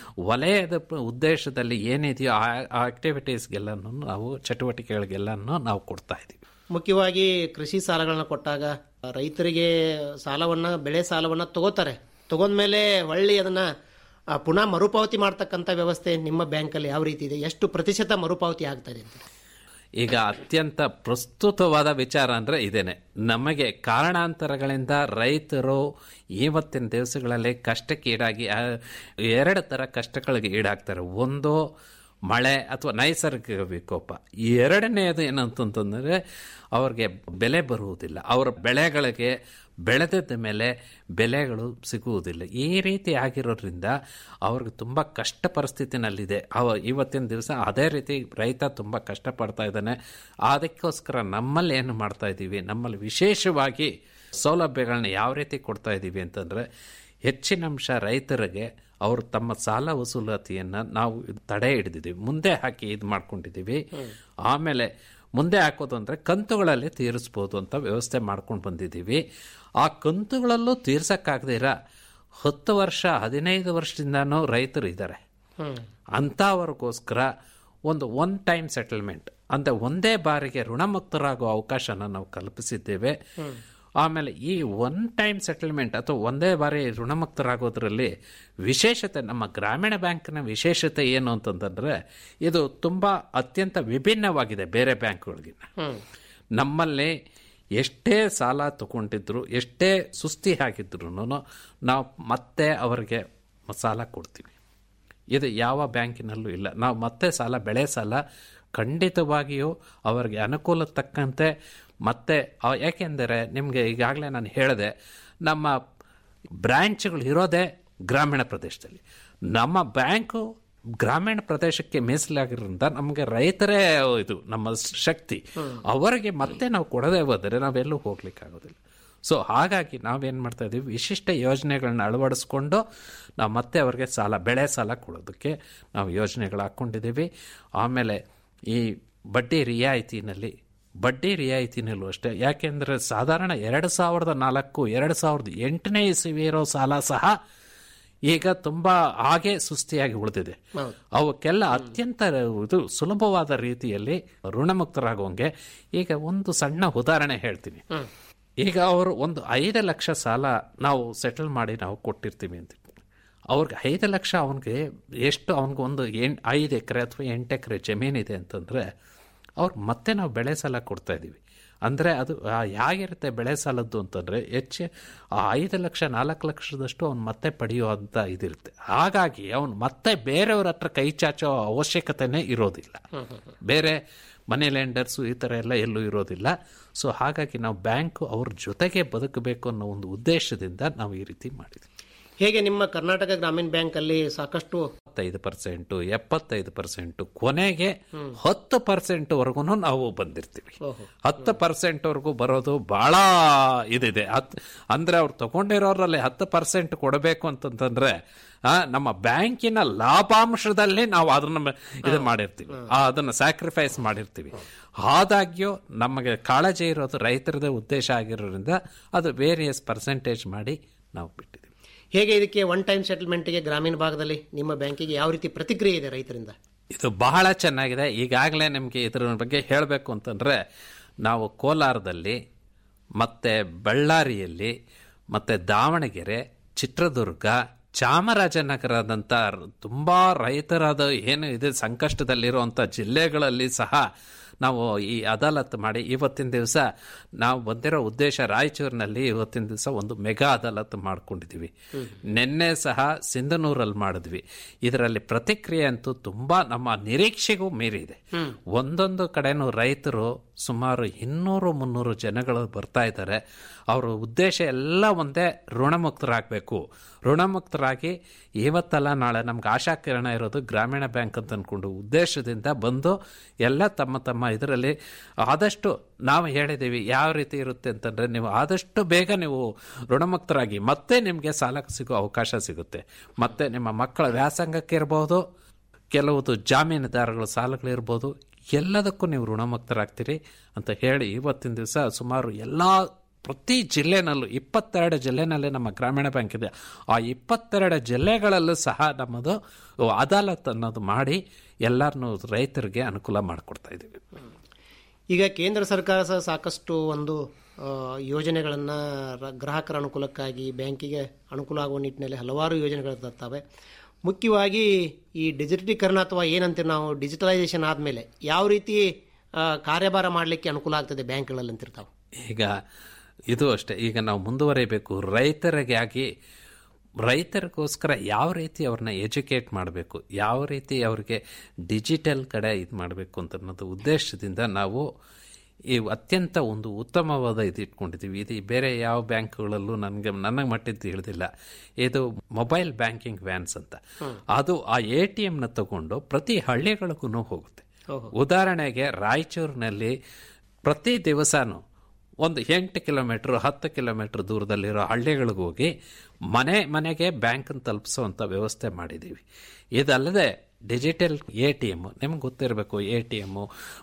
Speaker 7: ವಲಯದ ಪ- ಉದ್ದೇಶದಲ್ಲಿ ಏನಿದೆಯೋ ಆ ಆಕ್ಟಿವಿಟೀಸ್ಗೆಲ್ಲನೂ ನಾವು ಚಟುವಟಿಕೆಗಳಿಗೆಲ್ಲನೂ ನಾವು ಕೊಡ್ತಾ ಇದ್ದೀವಿ
Speaker 6: ಮುಖ್ಯವಾಗಿ ಕೃಷಿ ಸಾಲಗಳನ್ನ ಕೊಟ್ಟಾಗ ರೈತರಿಗೆ ಸಾಲವನ್ನ ಬೆಳೆ ಸಾಲವನ್ನ ತಗೋತಾರೆ ತಗೊಂಡ್ಮೇಲೆ ಹೊಳ್ಳಿ ಅದನ್ನ ಆ, ಪುನಃ ಮರುಪಾವತಿ ಮಾಡ್ತಕ್ಕಂಥ ವ್ಯವಸ್ಥೆ ನಿಮ್ಮ ಬ್ಯಾಂಕಲ್ಲಿ ಯಾವ ರೀತಿ ಇದೆ ಎಷ್ಟು ಪ್ರತಿಶತ ಮರುಪಾವತಿ ಆಗ್ತದೆ ಅಂತ
Speaker 7: ಈಗ ಅತ್ಯಂತ ಪ್ರಸ್ತುತವಾದ ವಿಚಾರ ಅಂದ್ರೆ ಇದೇನೆ ನಮಗೆ ಕಾರಣಾಂತರಗಳಿಂದ ರೈತರು ಇವತ್ತಿನ ದಿವಸಗಳಲ್ಲಿ ಕಷ್ಟಕ್ಕೆ ಈಡಾಗಿ ಆ, ಎರಡು ತರ ಕಷ್ಟಗಳಿಗೆ ಈಡಾಗ್ತಾರೆ ಒಂದು ಮಳೆ ಅಥವಾ ನೈಸರ್ಗಿಕ ವಿಕೋಪ ಎರಡನೆಯದು ಏನಂತಂತಂದ್ರೆ ಅವ್ರಿಗೆ ಬೆಲೆ ಬರುವುದಿಲ್ಲ ಅವರ ಬೆಳೆಗಳಿಗೆ ಬೆಳೆದಿದ್ದ ಮೇಲೆ ಬೆಲೆಗಳು ಸಿಗುವುದಿಲ್ಲ ಈ ರೀತಿ ಆಗಿರೋದ್ರಿಂದ ಅವ್ರಿಗೆ ತುಂಬ ಕಷ್ಟ ಪರಿಸ್ಥಿತಿನಲ್ಲಿದೆ ಅವ ಇವತ್ತಿನ ದಿವಸ ಅದೇ ರೀತಿ ರೈತ ತುಂಬ ಕಷ್ಟಪಡ್ತಾ ಇದ್ದಾನೆ ಅದಕ್ಕೋಸ್ಕರ ನಮ್ಮಲ್ಲಿ ಏನು ಮಾಡ್ತಾ ಇದ್ದೀವಿ ನಮ್ಮಲ್ಲಿ ವಿಶೇಷವಾಗಿ ಸೌಲಭ್ಯಗಳನ್ನ ಯಾವ ರೀತಿ ಕೊಡ್ತಾ ಇದ್ದೀವಿ ಅಂತಂದರೆ ಹೆಚ್ಚಿನ ಅಂಶ ರೈತರಿಗೆ ಅವರು ತಮ್ಮ ಸಾಲ ವಸೂಲಾತಿಯನ್ನು ನಾವು ತಡೆ ಹಿಡಿದಿದ್ದೀವಿ ಮುಂದೆ ಹಾಕಿ ಇದು ಮಾಡ್ಕೊಂಡಿದ್ದೀವಿ ಆಮೇಲೆ ಮುಂದೆ ಹಾಕೋದು ಅಂದರೆ ಕಂತುಗಳಲ್ಲಿ ತೀರಿಸ್ಬೋದು ಅಂತ ವ್ಯವಸ್ಥೆ ಮಾಡ್ಕೊಂಡು ಬಂದಿದ್ದೀವಿ ಆ ಕಂತುಗಳಲ್ಲೂ ತೀರ್ಸಕ್ಕಾಗದಿರ ಹತ್ತು ವರ್ಷ ಹದಿನೈದು ವರ್ಷದಿಂದನೂ ರೈತರು ಇದ್ದಾರೆ ಅಂಥವ್ರಿಗೋಸ್ಕರ ಒಂದು ಒನ್ ಟೈಮ್ ಸೆಟಲ್ಮೆಂಟ್ ಅಂದರೆ ಒಂದೇ ಬಾರಿಗೆ ಋಣಮುಕ್ತರಾಗುವ ಅವಕಾಶನ ನಾವು ಕಲ್ಪಿಸಿದ್ದೇವೆ ಆಮೇಲೆ ಈ ಒನ್ ಟೈಮ್ ಸೆಟಲ್ಮೆಂಟ್ ಅಥವಾ ಒಂದೇ ಬಾರಿ ಋಣಮುಕ್ತರಾಗೋದ್ರಲ್ಲಿ ವಿಶೇಷತೆ ನಮ್ಮ ಗ್ರಾಮೀಣ ಬ್ಯಾಂಕ್ನ ವಿಶೇಷತೆ ಏನು ಅಂತಂತಂದ್ರೆ ಇದು ತುಂಬ ಅತ್ಯಂತ ವಿಭಿನ್ನವಾಗಿದೆ ಬೇರೆ ಬ್ಯಾಂಕ್ಗಳಿಗಿನ್ನ ನಮ್ಮಲ್ಲಿ ಎಷ್ಟೇ ಸಾಲ ತಗೊಂಡಿದ್ರು ಎಷ್ಟೇ ಸುಸ್ತಿ ಆಗಿದ್ರು ನಾವು ಮತ್ತೆ ಅವರಿಗೆ ಸಾಲ ಕೊಡ್ತೀವಿ ಇದು ಯಾವ ಬ್ಯಾಂಕಿನಲ್ಲೂ ಇಲ್ಲ ನಾವು ಮತ್ತೆ ಸಾಲ ಬೆಳೆ ಸಾಲ ಖಂಡಿತವಾಗಿಯೂ ಅವರಿಗೆ ಅನುಕೂಲ ತಕ್ಕಂತೆ ಮತ್ತೆ ಅವ- ಯಾಕೆಂದರೆ ನಿಮಗೆ ಈಗಾಗಲೇ ನಾನು ಹೇಳಿದೆ ನಮ್ಮ ಬ್ರ್ಯಾಂಚ್ಗಳು ಇರೋದೇ ಗ್ರಾಮೀಣ ಪ್ರದೇಶದಲ್ಲಿ ನಮ್ಮ ಬ್ಯಾಂಕು ಗ್ರಾಮೀಣ ಪ್ರದೇಶಕ್ಕೆ ಮೀಸಲಾಗಿರೋದ್ರಿಂದ ನಮಗೆ ರೈತರೇ ಇದು ನಮ್ಮ ಶಕ್ತಿ ಅವರಿಗೆ ಮತ್ತೆ ನಾವು ಕೊಡದೇ ಹೋದರೆ ನಾವೆಲ್ಲೂ ಹೋಗ್ಲಿಕ್ಕಾಗೋದಿಲ್ಲ ಸೊ ಹಾಗಾಗಿ ನಾವೇನು ಮಾಡ್ತಾ ಇದ್ದೀವಿ ವಿಶಿಷ್ಟ ಯೋಜನೆಗಳನ್ನ ಅಳವಡಿಸ್ಕೊಂಡು ನಾವು ಮತ್ತೆ ಅವರಿಗೆ ಸಾಲ ಬೆಳೆ ಸಾಲ ಕೊಡೋದಕ್ಕೆ ನಾವು ಯೋಜನೆಗಳು ಹಾಕ್ಕೊಂಡಿದ್ದೀವಿ ಆಮೇಲೆ ಈ ಬಡ್ಡಿ ರಿಯಾಯಿತಿನಲ್ಲಿ ಬಡ್ಡಿ ರಿಯಾಯಿತಿನಲ್ಲೂ ಅಷ್ಟೇ ಯಾಕೆಂದರೆ ಸಾಧಾರಣ ಎರಡು ಸಾವಿರದ ನಾಲ್ಕು ಎರಡು ಸಾವಿರದ ಎಂಟನೇ ಇಸವಿ ಇರೋ ಸಾಲ ಸಹ ಈಗ ತುಂಬ ಹಾಗೆ ಸುಸ್ತಿಯಾಗಿ ಉಳಿದಿದೆ ಅವಕ್ಕೆಲ್ಲ ಅತ್ಯಂತ ಇದು ಸುಲಭವಾದ ರೀತಿಯಲ್ಲಿ ಋಣಮುಕ್ತರಾಗುವಂಗೆ ಈಗ ಒಂದು ಸಣ್ಣ ಉದಾಹರಣೆ ಹೇಳ್ತೀನಿ ಈಗ ಅವರು ಒಂದು ಐದು ಲಕ್ಷ ಸಾಲ ನಾವು ಸೆಟಲ್ ಮಾಡಿ ನಾವು ಕೊಟ್ಟಿರ್ತೀವಿ ಅಂತ ಅವ್ರಿಗೆ ಐದು ಲಕ್ಷ ಅವನಿಗೆ ಎಷ್ಟು ಅವನಿಗೆ ಒಂದು ಎಂಟು ಐದು ಎಕರೆ ಅಥವಾ ಎಂಟು ಎಕರೆ ಜಮೀನಿದೆ ಅಂತಂದರೆ ಅವ್ರು ಮತ್ತೆ ನಾವು ಬೆಳೆ ಸಾಲ ಕೊಡ್ತಾ ಇದ್ದೀವಿ ಅಂದರೆ ಅದು ಆ ಹೇಗಿರುತ್ತೆ ಬೆಳೆ ಸಾಲದ್ದು ಅಂತಂದರೆ ಹೆಚ್ಚು ಆ ಐದು ಲಕ್ಷ ನಾಲ್ಕು ಲಕ್ಷದಷ್ಟು ಅವ್ನು ಮತ್ತೆ ಪಡೆಯುವಂಥ ಇದಿರುತ್ತೆ ಹಾಗಾಗಿ ಅವನು ಮತ್ತೆ ಬೇರೆಯವ್ರ ಹತ್ರ ಕೈ ಚಾಚೋ ಅವಶ್ಯಕತೆನೇ ಇರೋದಿಲ್ಲ ಬೇರೆ ಮನಿ ಲ್ಯಾಂಡರ್ಸು ಈ ಥರ ಎಲ್ಲ ಎಲ್ಲೂ ಇರೋದಿಲ್ಲ ಸೊ ಹಾಗಾಗಿ ನಾವು ಬ್ಯಾಂಕು ಅವ್ರ ಜೊತೆಗೆ ಬದುಕಬೇಕು ಅನ್ನೋ ಒಂದು ಉದ್ದೇಶದಿಂದ ನಾವು ಈ ರೀತಿ ಮಾಡಿದ್ವಿ
Speaker 6: ಹೇಗೆ ನಿಮ್ಮ ಕರ್ನಾಟಕ ಗ್ರಾಮೀಣ ಬ್ಯಾಂಕ್ ಅಲ್ಲಿ ಸಾಕಷ್ಟು
Speaker 7: ಎಪ್ಪತ್ತೈದು ಪರ್ಸೆಂಟು ಎಪ್ಪತ್ತೈದು ಪರ್ಸೆಂಟು ಕೊನೆಗೆ ಹತ್ತು ಪರ್ಸೆಂಟ್ವರೆಗೂ ನಾವು ಬಂದಿರ್ತೀವಿ ಹತ್ತು ಪರ್ಸೆಂಟ್ವರೆಗೂ ಬರೋದು ಬಹಳ ಇದಿದೆ ಹತ್ ಅಂದ್ರೆ ಅವ್ರು ತಗೊಂಡಿರೋರಲ್ಲಿ ಹತ್ತು ಪರ್ಸೆಂಟ್ ಕೊಡಬೇಕು ಅಂತಂತಂದ್ರೆ ಆ, ನಮ್ಮ ಬ್ಯಾಂಕಿನ ಲಾಭಾಂಶದಲ್ಲಿ ನಾವು ಅದನ್ನ ಇದು ಮಾಡಿರ್ತೀವಿ ಆ, ಅದನ್ನ ಸ್ಯಾಕ್ರಿಫೈಸ್ ಮಾಡಿರ್ತೀವಿ ಆದಾಗ್ಯೂ ನಮಗೆ ಕಾಳಜಿ ಇರೋದು ರೈತರದೇ ಉದ್ದೇಶ ಆಗಿರೋದ್ರಿಂದ ಅದು ವೇರಿಯಸ್ ಪರ್ಸೆಂಟೇಜ್ ಮಾಡಿ ನಾವು ಬಿಟ್ಟಿದ್ದೀವಿ
Speaker 6: ಹೇಗೆ ಇದಕ್ಕೆ ಒನ್ ಟೈಮ್ ಸೆಟಲ್ಮೆಂಟ್ಗೆ ಗ್ರಾಮೀಣ ಭಾಗದಲ್ಲಿ ನಿಮ್ಮ ಬ್ಯಾಂಕಿಗೆ ಯಾವ ರೀತಿ ಪ್ರತಿಕ್ರಿಯೆ ಇದೆ ರೈತರಿಂದ
Speaker 7: ಇದು ಬಹಳ ಚೆನ್ನಾಗಿದೆ ಈಗಾಗಲೇ ನಿಮಗೆ ಇದರ ಬಗ್ಗೆ ಹೇಳಬೇಕು ಅಂತಂದರೆ ನಾವು ಕೋಲಾರದಲ್ಲಿ ಮತ್ತು ಬಳ್ಳಾರಿಯಲ್ಲಿ ಮತ್ತು ದಾವಣಗೆರೆ ಚಿತ್ರದುರ್ಗ ಚಾಮರಾಜನಗರದಂಥ ತುಂಬ ರೈತರಾದ ಏನು ಇದೆ ಸಂಕಷ್ಟದಲ್ಲಿರುವಂಥ ಜಿಲ್ಲೆಗಳಲ್ಲಿ ಸಹ ನಾವು ಈ ಅದಾಲತ್ ಮಾಡಿ ಇವತ್ತಿನ ದಿವಸ ನಾವು ಬಂದಿರೋ ಉದ್ದೇಶ ರಾಯಚೂರಿನಲ್ಲಿ ಇವತ್ತಿನ ದಿವಸ ಒಂದು ಮೆಗಾ ಅದಾಲತ್ ಮಾಡ್ಕೊಂಡಿದ್ದೀವಿ ನಿನ್ನೆ ಸಹ ಸಿಂಧನೂರಲ್ಲಿ ಮಾಡಿದ್ವಿ ಇದರಲ್ಲಿ ಪ್ರತಿಕ್ರಿಯೆ ಅಂತೂ ತುಂಬಾ ನಮ್ಮ ನಿರೀಕ್ಷೆಗೂ ಮೀರಿದೆ ಒಂದೊಂದು ಕಡೆನೂ ರೈತರು ಸುಮಾರು ಇನ್ನೂರು ಮುನ್ನೂರು ಜನಗಳು ಬರ್ತಾ ಇದ್ದಾರೆ ಅವರ ಉದ್ದೇಶ ಎಲ್ಲ ಒಂದೇ ಋಣಮುಕ್ತರಾಗಬೇಕು ಋಣಮುಕ್ತರಾಗಿ ಇವತ್ತಲ್ಲ ನಾಳೆ ನಮ್ಗೆ ಆಶಾಕಿರಣ ಇರೋದು ಗ್ರಾಮೀಣ ಬ್ಯಾಂಕ್ ಅಂತ ಅಂದ್ಕೊಂಡು ಉದ್ದೇಶದಿಂದ ಬಂದು ಎಲ್ಲ ತಮ್ಮ ತಮ್ಮ ಇದರಲ್ಲಿ ಆದಷ್ಟು ನಾವು ಹೇಳಿದ್ದೀವಿ ಯಾವ ರೀತಿ ಇರುತ್ತೆ ಅಂತಂದರೆ ನೀವು ಆದಷ್ಟು ಬೇಗ ನೀವು ಋಣಮುಕ್ತರಾಗಿ ಮತ್ತೆ ನಿಮಗೆ ಸಾಲ ಸಿಗೋ ಅವಕಾಶ ಸಿಗುತ್ತೆ ಮತ್ತೆ ನಿಮ್ಮ ಮಕ್ಕಳ ವ್ಯಾಸಂಗಕ್ಕೆ ಇರಬಹುದು ಕೆಲವುದು ಜಾಮೀನುದಾರಗಳು ಸಾಲಗಳಿರ್ಬೋದು ಎಲ್ಲದಕ್ಕೂ ನೀವು ಋಣಮುಕ್ತರಾಗ್ತೀರಿ ಅಂತ ಹೇಳಿ ಇವತ್ತಿನ ದಿವಸ ಸುಮಾರು ಎಲ್ಲ ಪ್ರತಿ ಜಿಲ್ಲೆನಲ್ಲೂ ಇಪ್ಪತ್ತೆರಡು ಜಿಲ್ಲೆನಲ್ಲಿ ನಮ್ಮ ಗ್ರಾಮೀಣ ಬ್ಯಾಂಕ್ ಇದೆ ಆ ಇಪ್ಪತ್ತೆರಡು ಜಿಲ್ಲೆಗಳಲ್ಲೂ ಸಹ ನಮ್ಮದು ಅದಾಲತ್ ಅನ್ನೋದು ಮಾಡಿ ಎಲ್ಲರನ್ನೂ ರೈತರಿಗೆ ಅನುಕೂಲ ಮಾಡಿಕೊಡ್ತಾ ಇದ್ದೀವಿ
Speaker 6: ಈಗ ಕೇಂದ್ರ ಸರ್ಕಾರ ಸಹ ಸಾಕಷ್ಟು ಒಂದು ಯೋಜನೆಗಳನ್ನು ಗ್ರಾಹಕರ ಅನುಕೂಲಕ್ಕಾಗಿ ಬ್ಯಾಂಕಿಗೆ ಅನುಕೂಲ ಆಗುವ ನಿಟ್ಟಿನಲ್ಲಿ ಹಲವಾರು ಯೋಜನೆಗಳು ತರ್ತವೆ ಮುಖ್ಯವಾಗಿ ಈ ಡಿಜಿಟಲೀಕರಣ ಅಥವಾ ಏನಂತೀವಿ ನಾವು ಡಿಜಿಟಲೈಸೇಷನ್ ಆದಮೇಲೆ ಯಾವ ರೀತಿ ಆ, ಕಾರ್ಯಭಾರ ಮಾಡಲಿಕ್ಕೆ ಅನುಕೂಲ ಆಗ್ತದೆ ಬ್ಯಾಂಕ್ಗಳಲ್ಲಿ ಅಂತಿರ್ತಾವೆ
Speaker 7: ಈಗ ಇದು ಅಷ್ಟೇ ಈಗ ನಾವು ಮುಂದುವರಿಬೇಕು ರೈತರಿಗಾಗಿ ರೈತರಿಗೋಸ್ಕರ ಯಾವ ರೀತಿ ಅವ್ರನ್ನ ಎಜುಕೇಟ್ ಮಾಡಬೇಕು ಯಾವ ರೀತಿ ಅವ್ರಿಗೆ ಡಿಜಿಟಲ್ ಕಡೆ ಇದು ಮಾಡಬೇಕು ಅಂತ ಅನ್ನೋದು ಉದ್ದೇಶದಿಂದ ನಾವು ಈ ಅತ್ಯಂತ ಒಂದು ಉತ್ತಮವಾದ ಇದು ಇಟ್ಕೊಂಡಿದ್ದೀವಿ ಇದು ಬೇರೆ ಯಾವ ಬ್ಯಾಂಕ್ಗಳಲ್ಲೂ ನನಗೆ ನನಗೆ ಮಟ್ಟಿದ್ದು ತಿಳಿದಿಲ್ಲ ಇದು ಮೊಬೈಲ್ ಬ್ಯಾಂಕಿಂಗ್ ವ್ಯಾನ್ಸ್ ಅಂತ ಅದು ಆ ಎ ಟಿ ಎಮ್ನ ತಗೊಂಡು ಪ್ರತಿ ಹಳ್ಳಿಗಳಿಗೂ ಹೋಗುತ್ತೆ ಉದಾಹರಣೆಗೆ ರಾಯಚೂರಿನಲ್ಲಿ ಪ್ರತಿ ದಿವಸನೂ ಒಂದು ಎಂಟು ಕಿಲೋಮೀಟ್ರ್ ಹತ್ತು ಕಿಲೋಮೀಟ್ರ್ ದೂರದಲ್ಲಿರೋ ಹಳ್ಳಿಗಳಿಗೆ ಹೋಗಿ ಮನೆ ಮನೆಗೆ ಬ್ಯಾಂಕನ್ನು ತಲುಪಿಸುವಂಥ ವ್ಯವಸ್ಥೆ ಮಾಡಿದ್ದೀವಿ ಇದಲ್ಲದೆ ಡಿಜಿಟಲ್ ಎ ಟಿ ಎಮ್ಮು ನಿಮ್ಗೆ ಗೊತ್ತಿರಬೇಕು A T M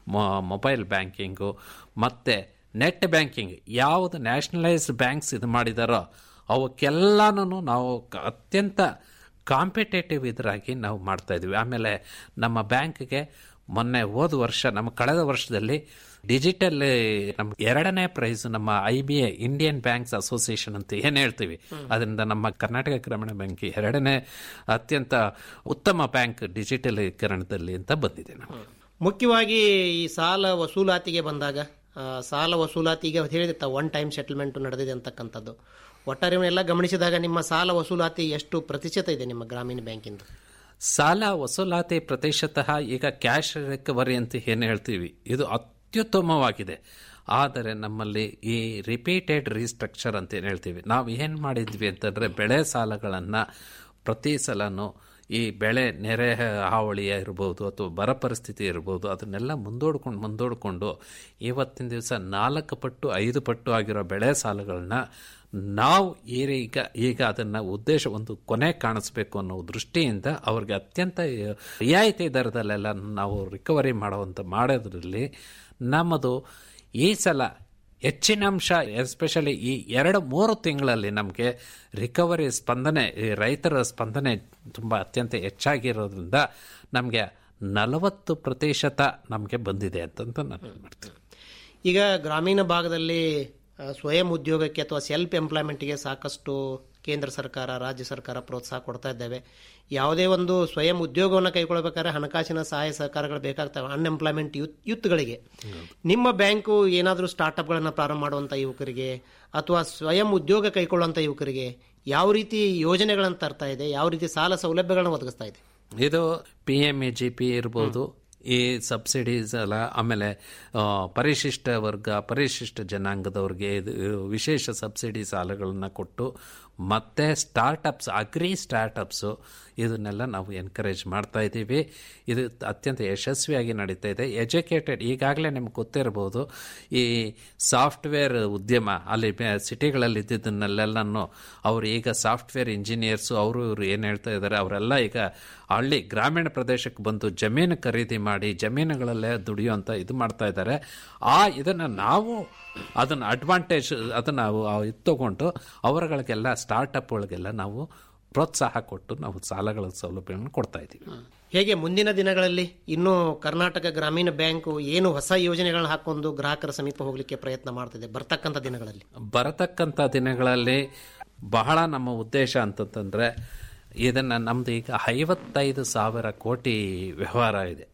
Speaker 7: mobile banking ಮತ್ತು ನೆಟ್ ಬ್ಯಾಂಕಿಂಗ್ ಯಾವುದು ನ್ಯಾಷನಲೈಸ್ಡ್ ಬ್ಯಾಂಕ್ಸ್ ಇದು ಮಾಡಿದಾರೋ ಅವಕ್ಕೆಲ್ಲನೂ ನಾವು ಕ- ಅತ್ಯಂತ ಕಾಂಪಿಟೇಟಿವ್ ಇದರಾಗಿ ನಾವು ಮಾಡ್ತಾ ಇದ್ವಿ ಆಮೇಲೆ ನಮ್ಮ ಬ್ಯಾಂಕ್ಗೆ ಮೊನ್ನೆ ಹೋದ ವರ್ಷ ನಮ್ಮ ಕಳೆದ ವರ್ಷದಲ್ಲಿ ಡಿಜಿಟಲ್ ನಮ್ಮ ಎರಡನೇ ಪ್ರೈಸ್ ನಮ್ಮ I B A Indian Banks Association ಅಂತ ಏನು ಹೇಳ್ತೀವಿ ಅದರಿಂದ ನಮ್ಮ ಕರ್ನಾಟಕ ಗ್ರಾಮೀಣ ಬ್ಯಾಂಕ್ ಎರಡನೇ ಅತ್ಯಂತ ಉತ್ತಮ ಬ್ಯಾಂಕ್ ಡಿಜಿಟಲೀಕರಣದಲ್ಲಿ ಅಂತ ಬಂದಿದೆ ನಾವು
Speaker 6: ಮುಖ್ಯವಾಗಿ ಈ ಸಾಲ ವಸೂಲಾತಿಗೆ ಬಂದಾಗ ಆ, ಸಾಲ ವಸೂಲಾತಿಗೆ ಹೇಳಿದಿರ್ತಾವೆ ಒನ್ ಟೈಮ್ ಸೆಟಲ್ಮೆಂಟ್ ನಡೆದಿದೆ ಅಂತಕ್ಕಂಥದ್ದು ಒಟ್ಟಾರೆ ಎಲ್ಲ ಗಮನಿಸಿದಾಗ ನಿಮ್ಮ ಸಾಲ ವಸೂಲಾತಿ ಎಷ್ಟು ಪ್ರತಿಶತ ಇದೆ ನಿಮ್ಮ ಗ್ರಾಮೀಣ ಬ್ಯಾಂಕಿಂದು
Speaker 7: ಸಾಲ ವಸೂಲಾತಿ ಪ್ರತಿಶತ ಈಗ ಕ್ಯಾಶ್ ರಿಕವರಿ ಅಂತ ಏನು ಹೇಳ್ತೀವಿ ಇದು ಅತ್ಯುತ್ತಮವಾಗಿದೆ ಆದರೆ ನಮ್ಮಲ್ಲಿ ಈ ರಿಪೀಟೆಡ್ ರೀಸ್ಟ್ರಕ್ಚರ್ ಅಂತ ಏನು ಹೇಳ್ತೀವಿ ನಾವು ಏನು ಮಾಡಿದ್ವಿ ಅಂತಂದರೆ ಬೆಳೆ ಸಾಲಗಳನ್ನು ಪ್ರತಿ ಸಲನೂ ಈ ಬೆಳೆ ನೆರೆ ಹಾವಳಿಯ ಇರ್ಬೋದು ಅಥವಾ ಬರ ಪರಿಸ್ಥಿತಿ ಇರ್ಬೋದು ಅದನ್ನೆಲ್ಲ ಮುಂದೂಡ್ಕೊಂಡು ಮುಂದೂಡಿಕೊಂಡು ಇವತ್ತಿನ ದಿವಸ ನಾಲ್ಕು ಪಟ್ಟು ಐದು ಪಟ್ಟು ಆಗಿರೋ ಬೆಳೆ ಸಾಲಗಳನ್ನ ನಾವು ಈಗ ಈಗ ಅದನ್ನು ಉದ್ದೇಶ ಒಂದು ಕೊನೆ ಕಾಣಿಸ್ಬೇಕು ಅನ್ನೋ ದೃಷ್ಟಿಯಿಂದ ಅವ್ರಿಗೆ ಅತ್ಯಂತ ರಿಯಾಯಿತಿ ದರದಲ್ಲೆಲ್ಲ ನಾವು ರಿಕವರಿ ಮಾಡುವಂಥ ಮಾಡೋದ್ರಲ್ಲಿ ನಮ್ಮದು ಈ ಸಲ ಹೆಚ್ಚಿನ ಅಂಶ ಎಸ್ಪೆಷಲಿ ಈ ಎರಡು ಮೂರು ತಿಂಗಳಲ್ಲಿ ನಮಗೆ ರಿಕವರಿ ಸ್ಪಂದನೆ ಈ ರೈತರ ಸ್ಪಂದನೆ ತುಂಬ ಅತ್ಯಂತ ಹೆಚ್ಚಾಗಿರೋದ್ರಿಂದ ನಮಗೆ ನಲವತ್ತು ಪ್ರತಿಶತ ನಮಗೆ ಬಂದಿದೆ ಅಂತಂತ ನಾನು ಮಾಡ್ತೀನಿ
Speaker 6: ಈಗ ಗ್ರಾಮೀಣ ಭಾಗದಲ್ಲಿ ಆ, ಸ್ವಯಂ ಉದ್ಯೋಗಕ್ಕೆ ಅಥವಾ ಸೆಲ್ಫ್ ಎಂಪ್ಲಾಯ್ಮೆಂಟ್ಗೆ ಸಾಕಷ್ಟು ಕೇಂದ್ರ ಸರ್ಕಾರ ರಾಜ್ಯ ಸರ್ಕಾರ ಪ್ರೋತ್ಸಾಹ ಕೊಡ್ತಾ ಇದ್ದೇವೆ ಯಾವುದೇ ಒಂದು ಸ್ವಯಂ ಉದ್ಯೋಗವನ್ನು ಕೈಗೊಳ್ಳಬೇಕಾದ್ರೆ ಹಣಕಾಸಿನ ಸಹಾಯ ಸಹಕಾರಗಳು ಬೇಕಾಗ್ತವೆ ಅನ್ಎಂಪ್ಲಾಯ್ಮೆಂಟ್ ಯೂತ್ ಯೂತ್ಗಳಿಗೆ ನಿಮ್ಮ ಬ್ಯಾಂಕು ಏನಾದರೂ ಸ್ಟಾರ್ಟಪ್ಗಳನ್ನು ಪ್ರಾರಂಭ ಮಾಡುವಂಥ ಯುವಕರಿಗೆ ಅಥವಾ ಸ್ವಯಂ ಉದ್ಯೋಗ ಕೈಗೊಳ್ಳುವಂಥ ಯುವಕರಿಗೆ ಯಾವ ರೀತಿ ಯೋಜನೆಗಳನ್ನು ತರ್ತಾ ಇದೆ ಯಾವ ರೀತಿ ಸಾಲ ಸೌಲಭ್ಯಗಳನ್ನು ಒದಗಿಸ್ತಾ ಇದೆ
Speaker 7: ಇದು P M A G P ಇರ್ಬೋದು ಈ ಸಬ್ಸಿಡೀಸ್ ಎಲ್ಲ ಆಮೇಲೆ ಆ, ಪರಿಶಿಷ್ಟ ವರ್ಗ ಪರಿಶಿಷ್ಟ ಜನಾಂಗದವ್ರಿಗೆ ಇದು ವಿಶೇಷ ಸಬ್ಸಿಡಿ ಸಾಲಗಳನ್ನು ಕೊಟ್ಟು ಮತ್ತೆ ಸ್ಟಾರ್ಟಪ್ಸ್ ಅಗ್ರಿ ಸ್ಟಾರ್ಟಪ್ಸು ಇದನ್ನೆಲ್ಲ ನಾವು ಎನ್ಕರೇಜ್ ಮಾಡ್ತಾ ಇದ್ದೀವಿ ಇದು ಅತ್ಯಂತ ಯಶಸ್ವಿಯಾಗಿ ನಡೀತಾ ಇದೆ ಎಜುಕೇಟೆಡ್ ಈಗಾಗಲೇ ನಿಮ್ಗೆ ಗೊತ್ತಿರ್ಬೋದು ಈ ಸಾಫ್ಟ್ವೇರ್ ಉದ್ಯಮ ಅಲ್ಲಿ ಬೆ- ಸಿಟಿಗಳಲ್ಲಿ ಇದ್ದಿದ್ದನ್ನೆಲ್ಲನೂ ಅವರು ಈಗ ಸಾಫ್ಟ್ವೇರ್ ಇಂಜಿನಿಯರ್ಸು ಅವರು ಇವರು ಏನು ಹೇಳ್ತಾ ಇದ್ದಾರೆ ಅವರೆಲ್ಲ ಈಗ ಹಳ್ಳಿ ಗ್ರಾಮೀಣ ಪ್ರದೇಶಕ್ಕೆ ಬಂದು ಜಮೀನು ಖರೀದಿ ಮಾಡಿ ಜಮೀನುಗಳಲ್ಲೇ ದುಡಿಯುವಂಥ ಇದು ಮಾಡ್ತಾ ಇದ್ದಾರೆ ಆ ಇದನ್ನು ನಾವು ಅದನ್ನು ಅಡ್ವಾಂಟೇಜ್ ಅದನ್ನು ನಾವು ಇದು ತಗೊಂಡು ಅವರುಗಳಿಗೆಲ್ಲ ಸ್ಟಾರ್ಟಪ್ಗಳಿಗೆಲ್ಲ ನಾವು ಪ್ರೋತ್ಸಾಹ ಕೊಟ್ಟು ನಾವು ಸಾಲಗಳ ಸೌಲಭ್ಯಗಳನ್ನು ಕೊಡ್ತಾ ಇದ್ದೀವಿ
Speaker 6: ಹೇಗೆ ಮುಂದಿನ ದಿನಗಳಲ್ಲಿ ಇನ್ನೂ ಕರ್ನಾಟಕ ಗ್ರಾಮೀಣ ಬ್ಯಾಂಕು ಏನು ಹೊಸ ಯೋಜನೆಗಳನ್ನ ಹಾಕೊಂಡು ಗ್ರಾಹಕರ ಸಮೀಪ ಹೋಗಲಿಕ್ಕೆ ಪ್ರಯತ್ನ ಮಾಡ್ತಿದೆ ಬರ್ತಕ್ಕಂಥ ದಿನಗಳಲ್ಲಿ
Speaker 7: ಬರತಕ್ಕಂಥ ದಿನಗಳಲ್ಲಿ ಬಹಳ ನಮ್ಮ ಉದ್ದೇಶ ಅಂತಂತಂದ್ರೆ ಇದನ್ನು ನಮ್ದು ಈಗ ಐವತ್ತೈದು ಸಾವಿರ ಕೋಟಿ ವ್ಯವಹಾರ ಇದೆ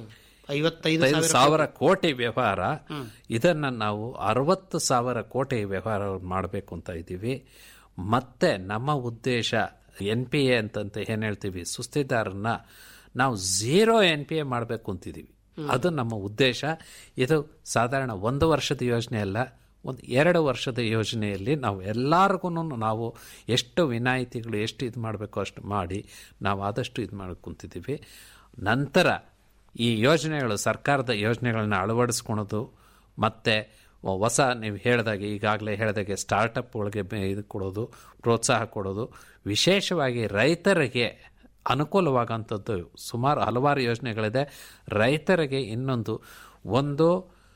Speaker 6: ಐವತ್ತೈದು
Speaker 7: ಐದು ಸಾವಿರ ಕೋಟಿ ವ್ಯವಹಾರ ಇದನ್ನ ನಾವು ಅರವತ್ತು ಸಾವಿರ ಕೋಟಿ ವ್ಯವಹಾರ ಮಾಡಬೇಕು ಅಂತ ಇದ್ದೀವಿ ಮತ್ತೆ ನಮ್ಮ ಉದ್ದೇಶ ಎನ್ ಪಿ ಎ ಅಂತಂತ ಏನು ಹೇಳ್ತೀವಿ ಸುಸ್ತಿದಾರನ್ನ ನಾವು ಝೀರೋ ಎನ್ ಪಿ ಎ ಮಾಡಬೇಕು ಅಂತಿದ್ದೀವಿ ಅದು ನಮ್ಮ ಉದ್ದೇಶ ಇದು ಸಾಧಾರಣ ಒಂದು ವರ್ಷದ ಯೋಜನೆ ಅಲ್ಲ ಒಂದು ಎರಡು ವರ್ಷದ ಯೋಜನೆಯಲ್ಲಿ ನಾವು ಎಲ್ಲರಿಗೂ ನಾವು ಎಷ್ಟು ವಿನಾಯಿತಿಗಳು ಎಷ್ಟು ಇದು ಮಾಡಬೇಕು ಅಷ್ಟು ಮಾಡಿ ನಾವು ಆದಷ್ಟು ಇದು ಮಾಡಕ್ಕೆ ಕುಂತಿದ್ದೀವಿ ನಂತರ ಈ ಯೋಜನೆಗಳು ಸರ್ಕಾರದ ಯೋಜನೆಗಳನ್ನ ಅಳವಡಿಸ್ಕೊಳೋದು ಮತ್ತು ಹೊಸ ನೀವು ಹೇಳಿದಾಗೆ ಈಗಾಗಲೇ ಹೇಳಿದಾಗೆ ಸ್ಟಾರ್ಟಪ್ ಒಳಗೆ ಬೆ- ಇದು ಕೊಡೋದು ಪ್ರೋತ್ಸಾಹ ಕೊಡೋದು ವಿಶೇಷವಾಗಿ ರೈತರಿಗೆ ಅನುಕೂಲವಾಗಂಥದ್ದು ಸುಮಾರು ಹಲವಾರು ಯೋಜನೆಗಳಿದೆ ರೈತರಿಗೆ ಇನ್ನೊಂದು ಒಂದು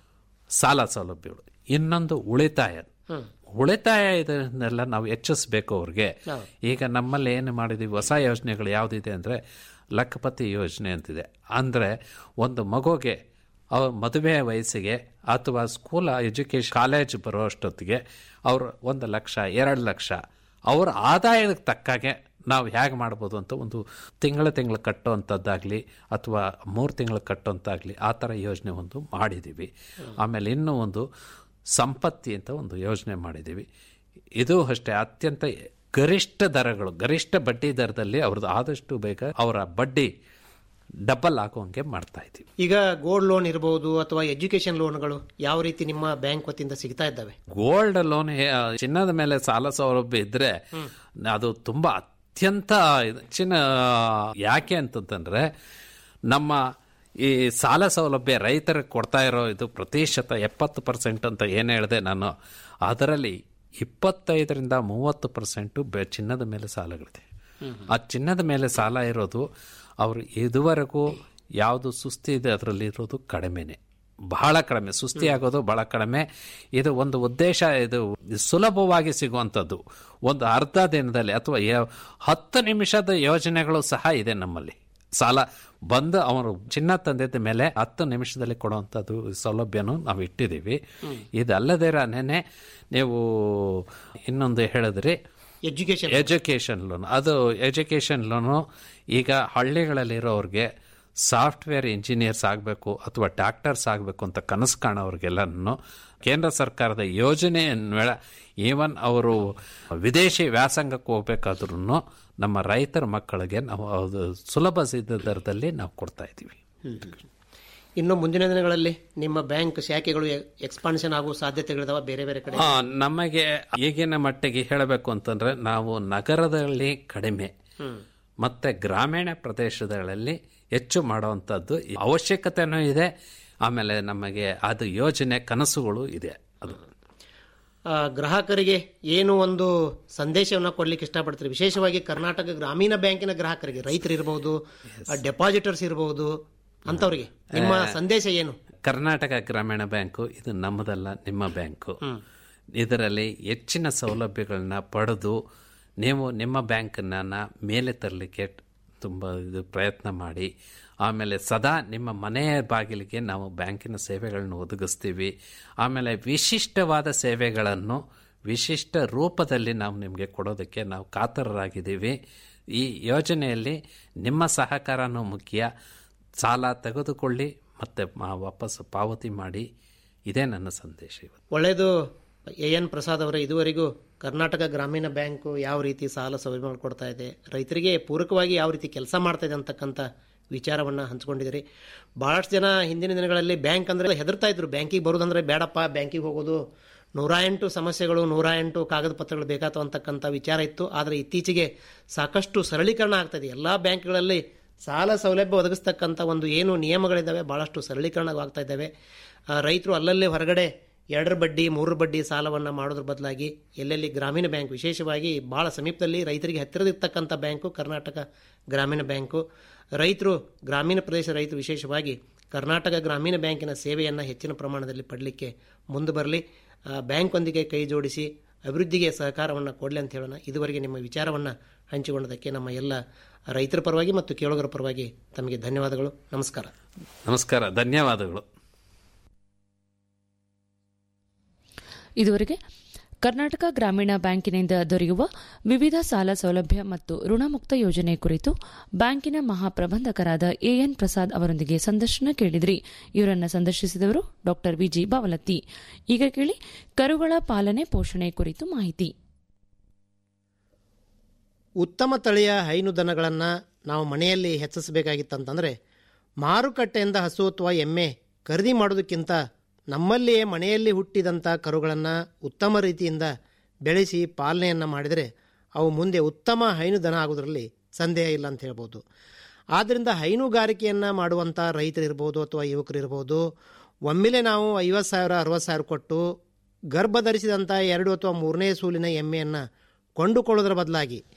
Speaker 7: ಸಾಲ ಸೌಲಭ್ಯಗಳು ಇನ್ನೊಂದು ಉಳಿತಾಯ ಉಳಿತಾಯ ಇದನ್ನೆಲ್ಲ ನಾವು ಹೆಚ್ಚಿಸ್ಬೇಕು ಅವ್ರಿಗೆ ಈಗ ನಮ್ಮಲ್ಲಿ ಏನು ಮಾಡಿದೀವಿ ಹೊಸ ಯೋಜನೆಗಳು ಯಾವುದಿದೆ ಅಂದರೆ ಲಖಪತಿ ಯೋಜನೆ ಅಂತಿದೆ ಅಂದರೆ ಒಂದು ಮಗುಗೆ ಅವ್ರ ಮದುವೆ ವಯಸ್ಸಿಗೆ ಅಥವಾ ಸ್ಕೂಲ್ ಎಜುಕೇಶನ್ ಕಾಲೇಜ್ ಬರೋ ಅಷ್ಟೊತ್ತಿಗೆ ಅವರು ಒಂದು ಲಕ್ಷ ಎರಡು ಲಕ್ಷ ಅವ್ರ ಆದಾಯಕ್ಕೆ ತಕ್ಕಾಗೆ ನಾವು ಹೇಗೆ ಮಾಡ್ಬೋದು ಅಂತ ಒಂದು ತಿಂಗಳ ತಿಂಗಳು ಕಟ್ಟುವಂಥದ್ದಾಗಲಿ ಅಥವಾ ಮೂರು ತಿಂಗಳು ಕಟ್ಟುವಂತಾಗಲಿ ಆ ಥರ ಯೋಜನೆ ಒಂದು ಮಾಡಿದ್ದೀವಿ ಆಮೇಲೆ ಇನ್ನೂ ಒಂದು ಸಂಪತ್ತಿ ಅಂತ ಒಂದು ಯೋಜನೆ ಮಾಡಿದ್ದೀವಿ ಇದು ಅಷ್ಟೇ ಅತ್ಯಂತ ಗರಿಷ್ಠ ದರಗಳು ಗರಿಷ್ಠ ಬಡ್ಡಿ ದರದಲ್ಲಿ ಅವ್ರದ್ದು ಆದಷ್ಟು ಬೇಗ ಅವರ ಬಡ್ಡಿ ಡಬಲ್ ಆಗುವಂಗೆ ಮಾಡ್ತಾ ಇದ್ದೀವಿ
Speaker 6: ಈಗ ಗೋಲ್ಡ್ ಲೋನ್ ಇರಬಹುದು ಅಥವಾ ಎಜುಕೇಶನ್ ಲೋನ್ಗಳು ಯಾವ ರೀತಿ ನಿಮ್ಮ ಬ್ಯಾಂಕ್ ವತಿಯಿಂದ ಸಿಗ್ತಾ ಇದ್ದಾವೆ
Speaker 7: ಗೋಲ್ಡ್ ಲೋನ್ ಚಿನ್ನದ ಮೇಲೆ ಸಾಲ ಸೌಲಭ್ಯ ಇದ್ರೆ ಅದು ತುಂಬಾ ಅತ್ಯಂತ ಇದು. ಚಿನ್ನ ಯಾಕೆ ಅಂತಂತಂದ್ರೆ ನಮ್ಮ ಈ ಸಾಲ ಸೌಲಭ್ಯ ರೈತರಿಗೆ ಕೊಡ್ತಾ ಇರೋ ಇದು ಪ್ರತಿಶತ ಎಪ್ಪತ್ತು ಪರ್ಸೆಂಟ್ ಅಂತ ಏನು ಹೇಳಿದೆ ನಾನು ಅದರಲ್ಲಿ ಇಪ್ಪತ್ತೈದರಿಂದ ಮೂವತ್ತು ಪರ್ಸೆಂಟು ಬೆ ಚಿನ್ನದ ಮೇಲೆ ಸಾಲಗಳಿದೆ ಆ ಚಿನ್ನದ ಮೇಲೆ ಸಾಲ ಇರೋದು ಅವರು ಇದುವರೆಗೂ ಯಾವುದು ಸುಸ್ತಿ ಇದೆ ಅದರಲ್ಲಿ ಇರೋದು ಕಡಿಮೆನೆ ಬಹಳ ಕಡಿಮೆ ಸುಸ್ತಿ ಆಗೋದು ಬಹಳ ಕಡಿಮೆ ಇದು ಒಂದು ಉದ್ದೇಶ ಇದು ಸುಲಭವಾಗಿ ಸಿಗುವಂಥದ್ದು ಒಂದು ಅರ್ಧ ದಿನದಲ್ಲಿ ಅಥವಾ ಯ- ಹತ್ತು ನಿಮಿಷದ ಯೋಜನೆಗಳು ಸಹ ಇದೆ ನಮ್ಮಲ್ಲಿ ಸಾಲ ಬಂದು ಅವರು ಚಿನ್ನ ತಂದಿದ್ದ ಮೇಲೆ ಹತ್ತು ನಿಮಿಷದಲ್ಲಿ ಕೊಡುವಂಥದ್ದು ಸೌಲಭ್ಯನೂ ನಾವು ಇಟ್ಟಿದ್ದೀವಿ ಇದಲ್ಲದೆ ನೆನೆ ನೀವು ಇನ್ನೊಂದು ಹೇಳಿದ್ರಿ
Speaker 6: ಎಜುಕೇಶನ್
Speaker 7: ಎಜುಕೇಷನ್ ಲೋನ್ ಅದು ಎಜುಕೇಷನ್ ಲೋನು ಈಗ ಹಳ್ಳಿಗಳಲ್ಲಿರೋರಿಗೆ ಸಾಫ್ಟ್ವೇರ್ ಇಂಜಿನಿಯರ್ಸ್ ಆಗಬೇಕು ಅಥವಾ ಡಾಕ್ಟರ್ಸ್ ಆಗಬೇಕು ಅಂತ ಕನಸು ಕಾಣೋರಿಗೆಲ್ಲನೂ ಕೇಂದ್ರ ಸರ್ಕಾರದ ಯೋಜನೆ ವೇಳ ಈವನ್ ಅವರು ವಿದೇಶಿ ವ್ಯಾಸಂಗಕ್ಕೆ ಹೋಗ್ಬೇಕಾದ್ರೂ ನಮ್ಮ ರೈತರ ಮಕ್ಕಳಿಗೆ ನಾವು ಅದು ಸುಲಭ ಸಿದ್ಧ ದರದಲ್ಲಿ ನಾವು ಕೊಡ್ತಾ ಇದ್ದೀವಿ
Speaker 6: ಇನ್ನು ಮುಂದಿನ ದಿನಗಳಲ್ಲಿ ನಿಮ್ಮ ಬ್ಯಾಂಕ್ ಶಾಖೆಗಳು ಎಕ್ಸ್ಪಾನ್ಷನ್ ಆಗುವ ಸಾಧ್ಯತೆಗಳಿದಾವ ಬೇರೆ ಬೇರೆ ಕಡೆ
Speaker 7: ಆ, ನಮಗೆ ಈಗಿನ ಮಟ್ಟಿಗೆ ಹೇಳಬೇಕು ಅಂತಂದ್ರೆ ನಾವು ನಗರದಲ್ಲಿ ಕಡಿಮೆ ಮತ್ತೆ ಗ್ರಾಮೀಣ ಪ್ರದೇಶಗಳಲ್ಲಿ ಹೆಚ್ಚು ಮಾಡುವಂಥದ್ದು ಅವಶ್ಯಕತೆನೂ ಇದೆ ಆಮೇಲೆ ನಮಗೆ ಅದು ಯೋಜನೆ ಕನಸುಗಳು ಇದೆ ಅದು
Speaker 6: ಆ, ಗ್ರಾಹಕರಿಗೆ ಏನು ಒಂದು ಸಂದೇಶವನ್ನು ಕೊಡ್ಲಿಕ್ಕೆ ಇಷ್ಟಪಡ್ತೀರಿ ವಿಶೇಷವಾಗಿ ಕರ್ನಾಟಕ ಗ್ರಾಮೀಣ ಬ್ಯಾಂಕಿನ ಗ್ರಾಹಕರಿಗೆ ರೈತರು ಇರಬಹುದು ಡೆಪಾಸಿಟರ್ಸ್ ಇರಬಹುದು ಅಂತವರಿಗೆ ನಿಮ್ಮ ಸಂದೇಶ ಏನು
Speaker 7: ಕರ್ನಾಟಕ ಗ್ರಾಮೀಣ ಬ್ಯಾಂಕು ಇದು ನಮ್ಮದಲ್ಲ ನಿಮ್ಮ ಬ್ಯಾಂಕು ಇದರಲ್ಲಿ ಹೆಚ್ಚಿನ ಸೌಲಭ್ಯಗಳನ್ನ ಪಡೆದು ನೀವು ನಿಮ್ಮ ಬ್ಯಾಂಕನ್ನ ಮೇಲೆ ತರಲಿಕ್ಕೆ ತುಂಬ ಇದು ಪ್ರಯತ್ನ ಮಾಡಿ ಆಮೇಲೆ ಸದಾ ನಿಮ್ಮ ಮನೆಯ ಬಾಗಿಲಿಗೆ ನಾವು ಬ್ಯಾಂಕಿನ ಸೇವೆಗಳನ್ನು ಒದಗಿಸ್ತೀವಿ ಆಮೇಲೆ ವಿಶಿಷ್ಟವಾದ ಸೇವೆಗಳನ್ನು ವಿಶಿಷ್ಟ ರೂಪದಲ್ಲಿ ನಾವು ನಿಮಗೆ ಕೊಡೋದಕ್ಕೆ ನಾವು ಕಾತರರಾಗಿದ್ದೀವಿ ಈ ಯೋಜನೆಯಲ್ಲಿ ನಿಮ್ಮ ಸಹಕಾರನೂ ಮುಖ್ಯ ಸಾಲ ತೆಗೆದುಕೊಳ್ಳಿ ಮತ್ತು ವಾಪಸ್ ಪಾವತಿ ಮಾಡಿ ಇದೇ ನನ್ನ ಸಂದೇಶ ಇವತ್ತು
Speaker 6: ಒಳ್ಳೆಯದು ಎ ಎನ್ ಪ್ರಸಾದ್ ಅವರೇ ಇದುವರೆಗೂ ಕರ್ನಾಟಕ ಗ್ರಾಮೀಣ ಬ್ಯಾಂಕು ಯಾವ ರೀತಿ ಸಾಲ ಸೌಲಭ್ಯಗಳು ಕೊಡ್ತಾ ಇದೆ ರೈತರಿಗೆ ಪೂರಕವಾಗಿ ಯಾವ ರೀತಿ ಕೆಲಸ ಮಾಡ್ತಾ ಇದೆ ಅಂತಕ್ಕಂಥ ವಿಚಾರವನ್ನು ಹಂಚ್ಕೊಂಡಿದ್ದೀರಿ ಭಾಳಷ್ಟು ಜನ ಹಿಂದಿನ ದಿನಗಳಲ್ಲಿ ಬ್ಯಾಂಕ್ ಅಂದರೆ ಹೆದರ್ತಾ ಇದ್ರು ಬ್ಯಾಂಕಿಗೆ ಬರೋದಂದ್ರೆ ಬೇಡಪ್ಪ ಬ್ಯಾಂಕಿಗೆ ಹೋಗೋದು ನೂರ ಎಂಟು ಸಮಸ್ಯೆಗಳು ನೂರ ಎಂಟು ಕಾಗದ ಪತ್ರಗಳು ಬೇಕಾಗ್ತವೆ ಅಂತಕ್ಕಂಥ ವಿಚಾರ ಇತ್ತು ಆದರೆ ಇತ್ತೀಚೆಗೆ ಸಾಕಷ್ಟು ಸರಳೀಕರಣ ಆಗ್ತದೆ ಎಲ್ಲ ಬ್ಯಾಂಕ್ಗಳಲ್ಲಿ ಸಾಲ ಸೌಲಭ್ಯ ಒದಗಿಸ್ತಕ್ಕಂಥ ಒಂದು ಏನು ನಿಯಮಗಳಿದ್ದಾವೆ ಭಾಳಷ್ಟು ಸರಳೀಕರಣವಾಗ್ತಾ ಇದ್ದಾವೆ ಆ, ರೈತರು ಅಲ್ಲಲ್ಲೇ ಹೊರಗಡೆ ಎರಡರ ಬಡ್ಡಿ ಮೂರರ ಬಡ್ಡಿ ಸಾಲವನ್ನು ಮಾಡೋದ್ರ ಬದಲಾಗಿ ಎಲ್ಲೆಲ್ಲಿ ಗ್ರಾಮೀಣ ಬ್ಯಾಂಕ್ ವಿಶೇಷವಾಗಿ ಭಾಳ ಸಮೀಪದಲ್ಲಿ ರೈತರಿಗೆ ಹತ್ತಿರದಿರ್ತಕ್ಕಂಥ ಬ್ಯಾಂಕು ಕರ್ನಾಟಕ ಗ್ರಾಮೀಣ ಬ್ಯಾಂಕು ರೈತರು ಗ್ರಾಮೀಣ ಪ್ರದೇಶ ರೈತರು ವಿಶೇಷವಾಗಿ ಕರ್ನಾಟಕ ಗ್ರಾಮೀಣ ಬ್ಯಾಂಕಿನ ಸೇವೆಯನ್ನು ಹೆಚ್ಚಿನ ಪ್ರಮಾಣದಲ್ಲಿ ಪಡಲಿಕ್ಕೆ ಮುಂದೆ ಬರಲಿ ಬ್ಯಾಂಕ್ನೊಂದಿಗೆ ಕೈ ಜೋಡಿಸಿ ಅಭಿವೃದ್ಧಿಗೆ ಸಹಕಾರವನ್ನು ಕೊಡಲಿ ಅಂತ ಹೇಳೋಣ ಇದುವರೆಗೆ ನಿಮ್ಮ ವಿಚಾರವನ್ನು ಹಂಚಿಕೊಂಡದಕ್ಕೆ ನಮ್ಮ ಎಲ್ಲ ರೈತರ ಪರವಾಗಿ ಮತ್ತು ಕೇಳುಗರ ಪರವಾಗಿ ತಮಗೆ ಧನ್ಯವಾದಗಳು ನಮಸ್ಕಾರ
Speaker 7: ನಮಸ್ಕಾರ ಧನ್ಯವಾದಗಳು
Speaker 2: ಇದುವರೆಗೆ ಕರ್ನಾಟಕ ಗ್ರಾಮೀಣ ಬ್ಯಾಂಕಿನಿಂದ ದೊರೆಯುವ ವಿವಿಧ ಸಾಲ ಸೌಲಭ್ಯ ಮತ್ತು ಋಣಮುಕ್ತ ಯೋಜನೆ ಕುರಿತು ಬ್ಯಾಂಕಿನ ಮಹಾಪ್ರಬಂಧಕರಾದ ಎಎನ್ ಪ್ರಸಾದ್ ಅವರೊಂದಿಗೆ ಸಂದರ್ಶನ ಕೇಳಿದ್ರಿ ಇವರನ್ನ ಸಂದರ್ಶಿಸಿದವರು ಡಾ ವಿಜಿ ಬಾವಲತ್ತಿ ಈಗ ಕೇಳಿ ಕರುಗಳ ಪಾಲನೆ ಪೋಷಣೆ ಕುರಿತು ಮಾಹಿತಿ
Speaker 6: ಉತ್ತಮ ತಳಿಯ ಹೈನು ದನಗಳನ್ನು ನಾವು ಮನೆಯಲ್ಲಿ ಹೆಚ್ಚಿಸಬೇಕಾಗಿತ್ತಂತಂದರೆ ಮಾರುಕಟ್ಟೆಯಿಂದ ಹಸು ಅಥವಾ ಎಮ್ಮೆ ಖರೀದಿ ಮಾಡೋದಕ್ಕಿಂತ ನಮ್ಮಲ್ಲಿಯೇ ಮನೆಯಲ್ಲಿ ಹುಟ್ಟಿದಂಥ ಕರುಗಳನ್ನು ಉತ್ತಮ ರೀತಿಯಿಂದ ಬೆಳೆಸಿ ಪಾಲನೆಯನ್ನು ಮಾಡಿದರೆ ಅವು ಮುಂದೆ ಉತ್ತಮ ಹೈನು ದನ ಆಗೋದ್ರಲ್ಲಿ ಸಂದೇಹ ಇಲ್ಲ ಅಂತ ಹೇಳ್ಬೋದು ಆದ್ದರಿಂದ ಹೈನುಗಾರಿಕೆಯನ್ನು ಮಾಡುವಂಥ ರೈತರಿರ್ಬೋದು ಅಥವಾ ಯುವಕರಿರ್ಬೋದು ಒಮ್ಮೆಲೆ ನಾವು ಐವತ್ತು ಸಾವಿರ ಅರವತ್ತು ಸಾವಿರ ಕೊಟ್ಟು ಗರ್ಭ ಧರಿಸಿದಂಥ ಎರಡು ಅಥವಾ ಮೂರನೇ ಸೂಲಿನ ಎಮ್ಮೆಯನ್ನು ಕೊಂಡುಕೊಳ್ಳೋದ್ರ ಬದಲಾಗಿ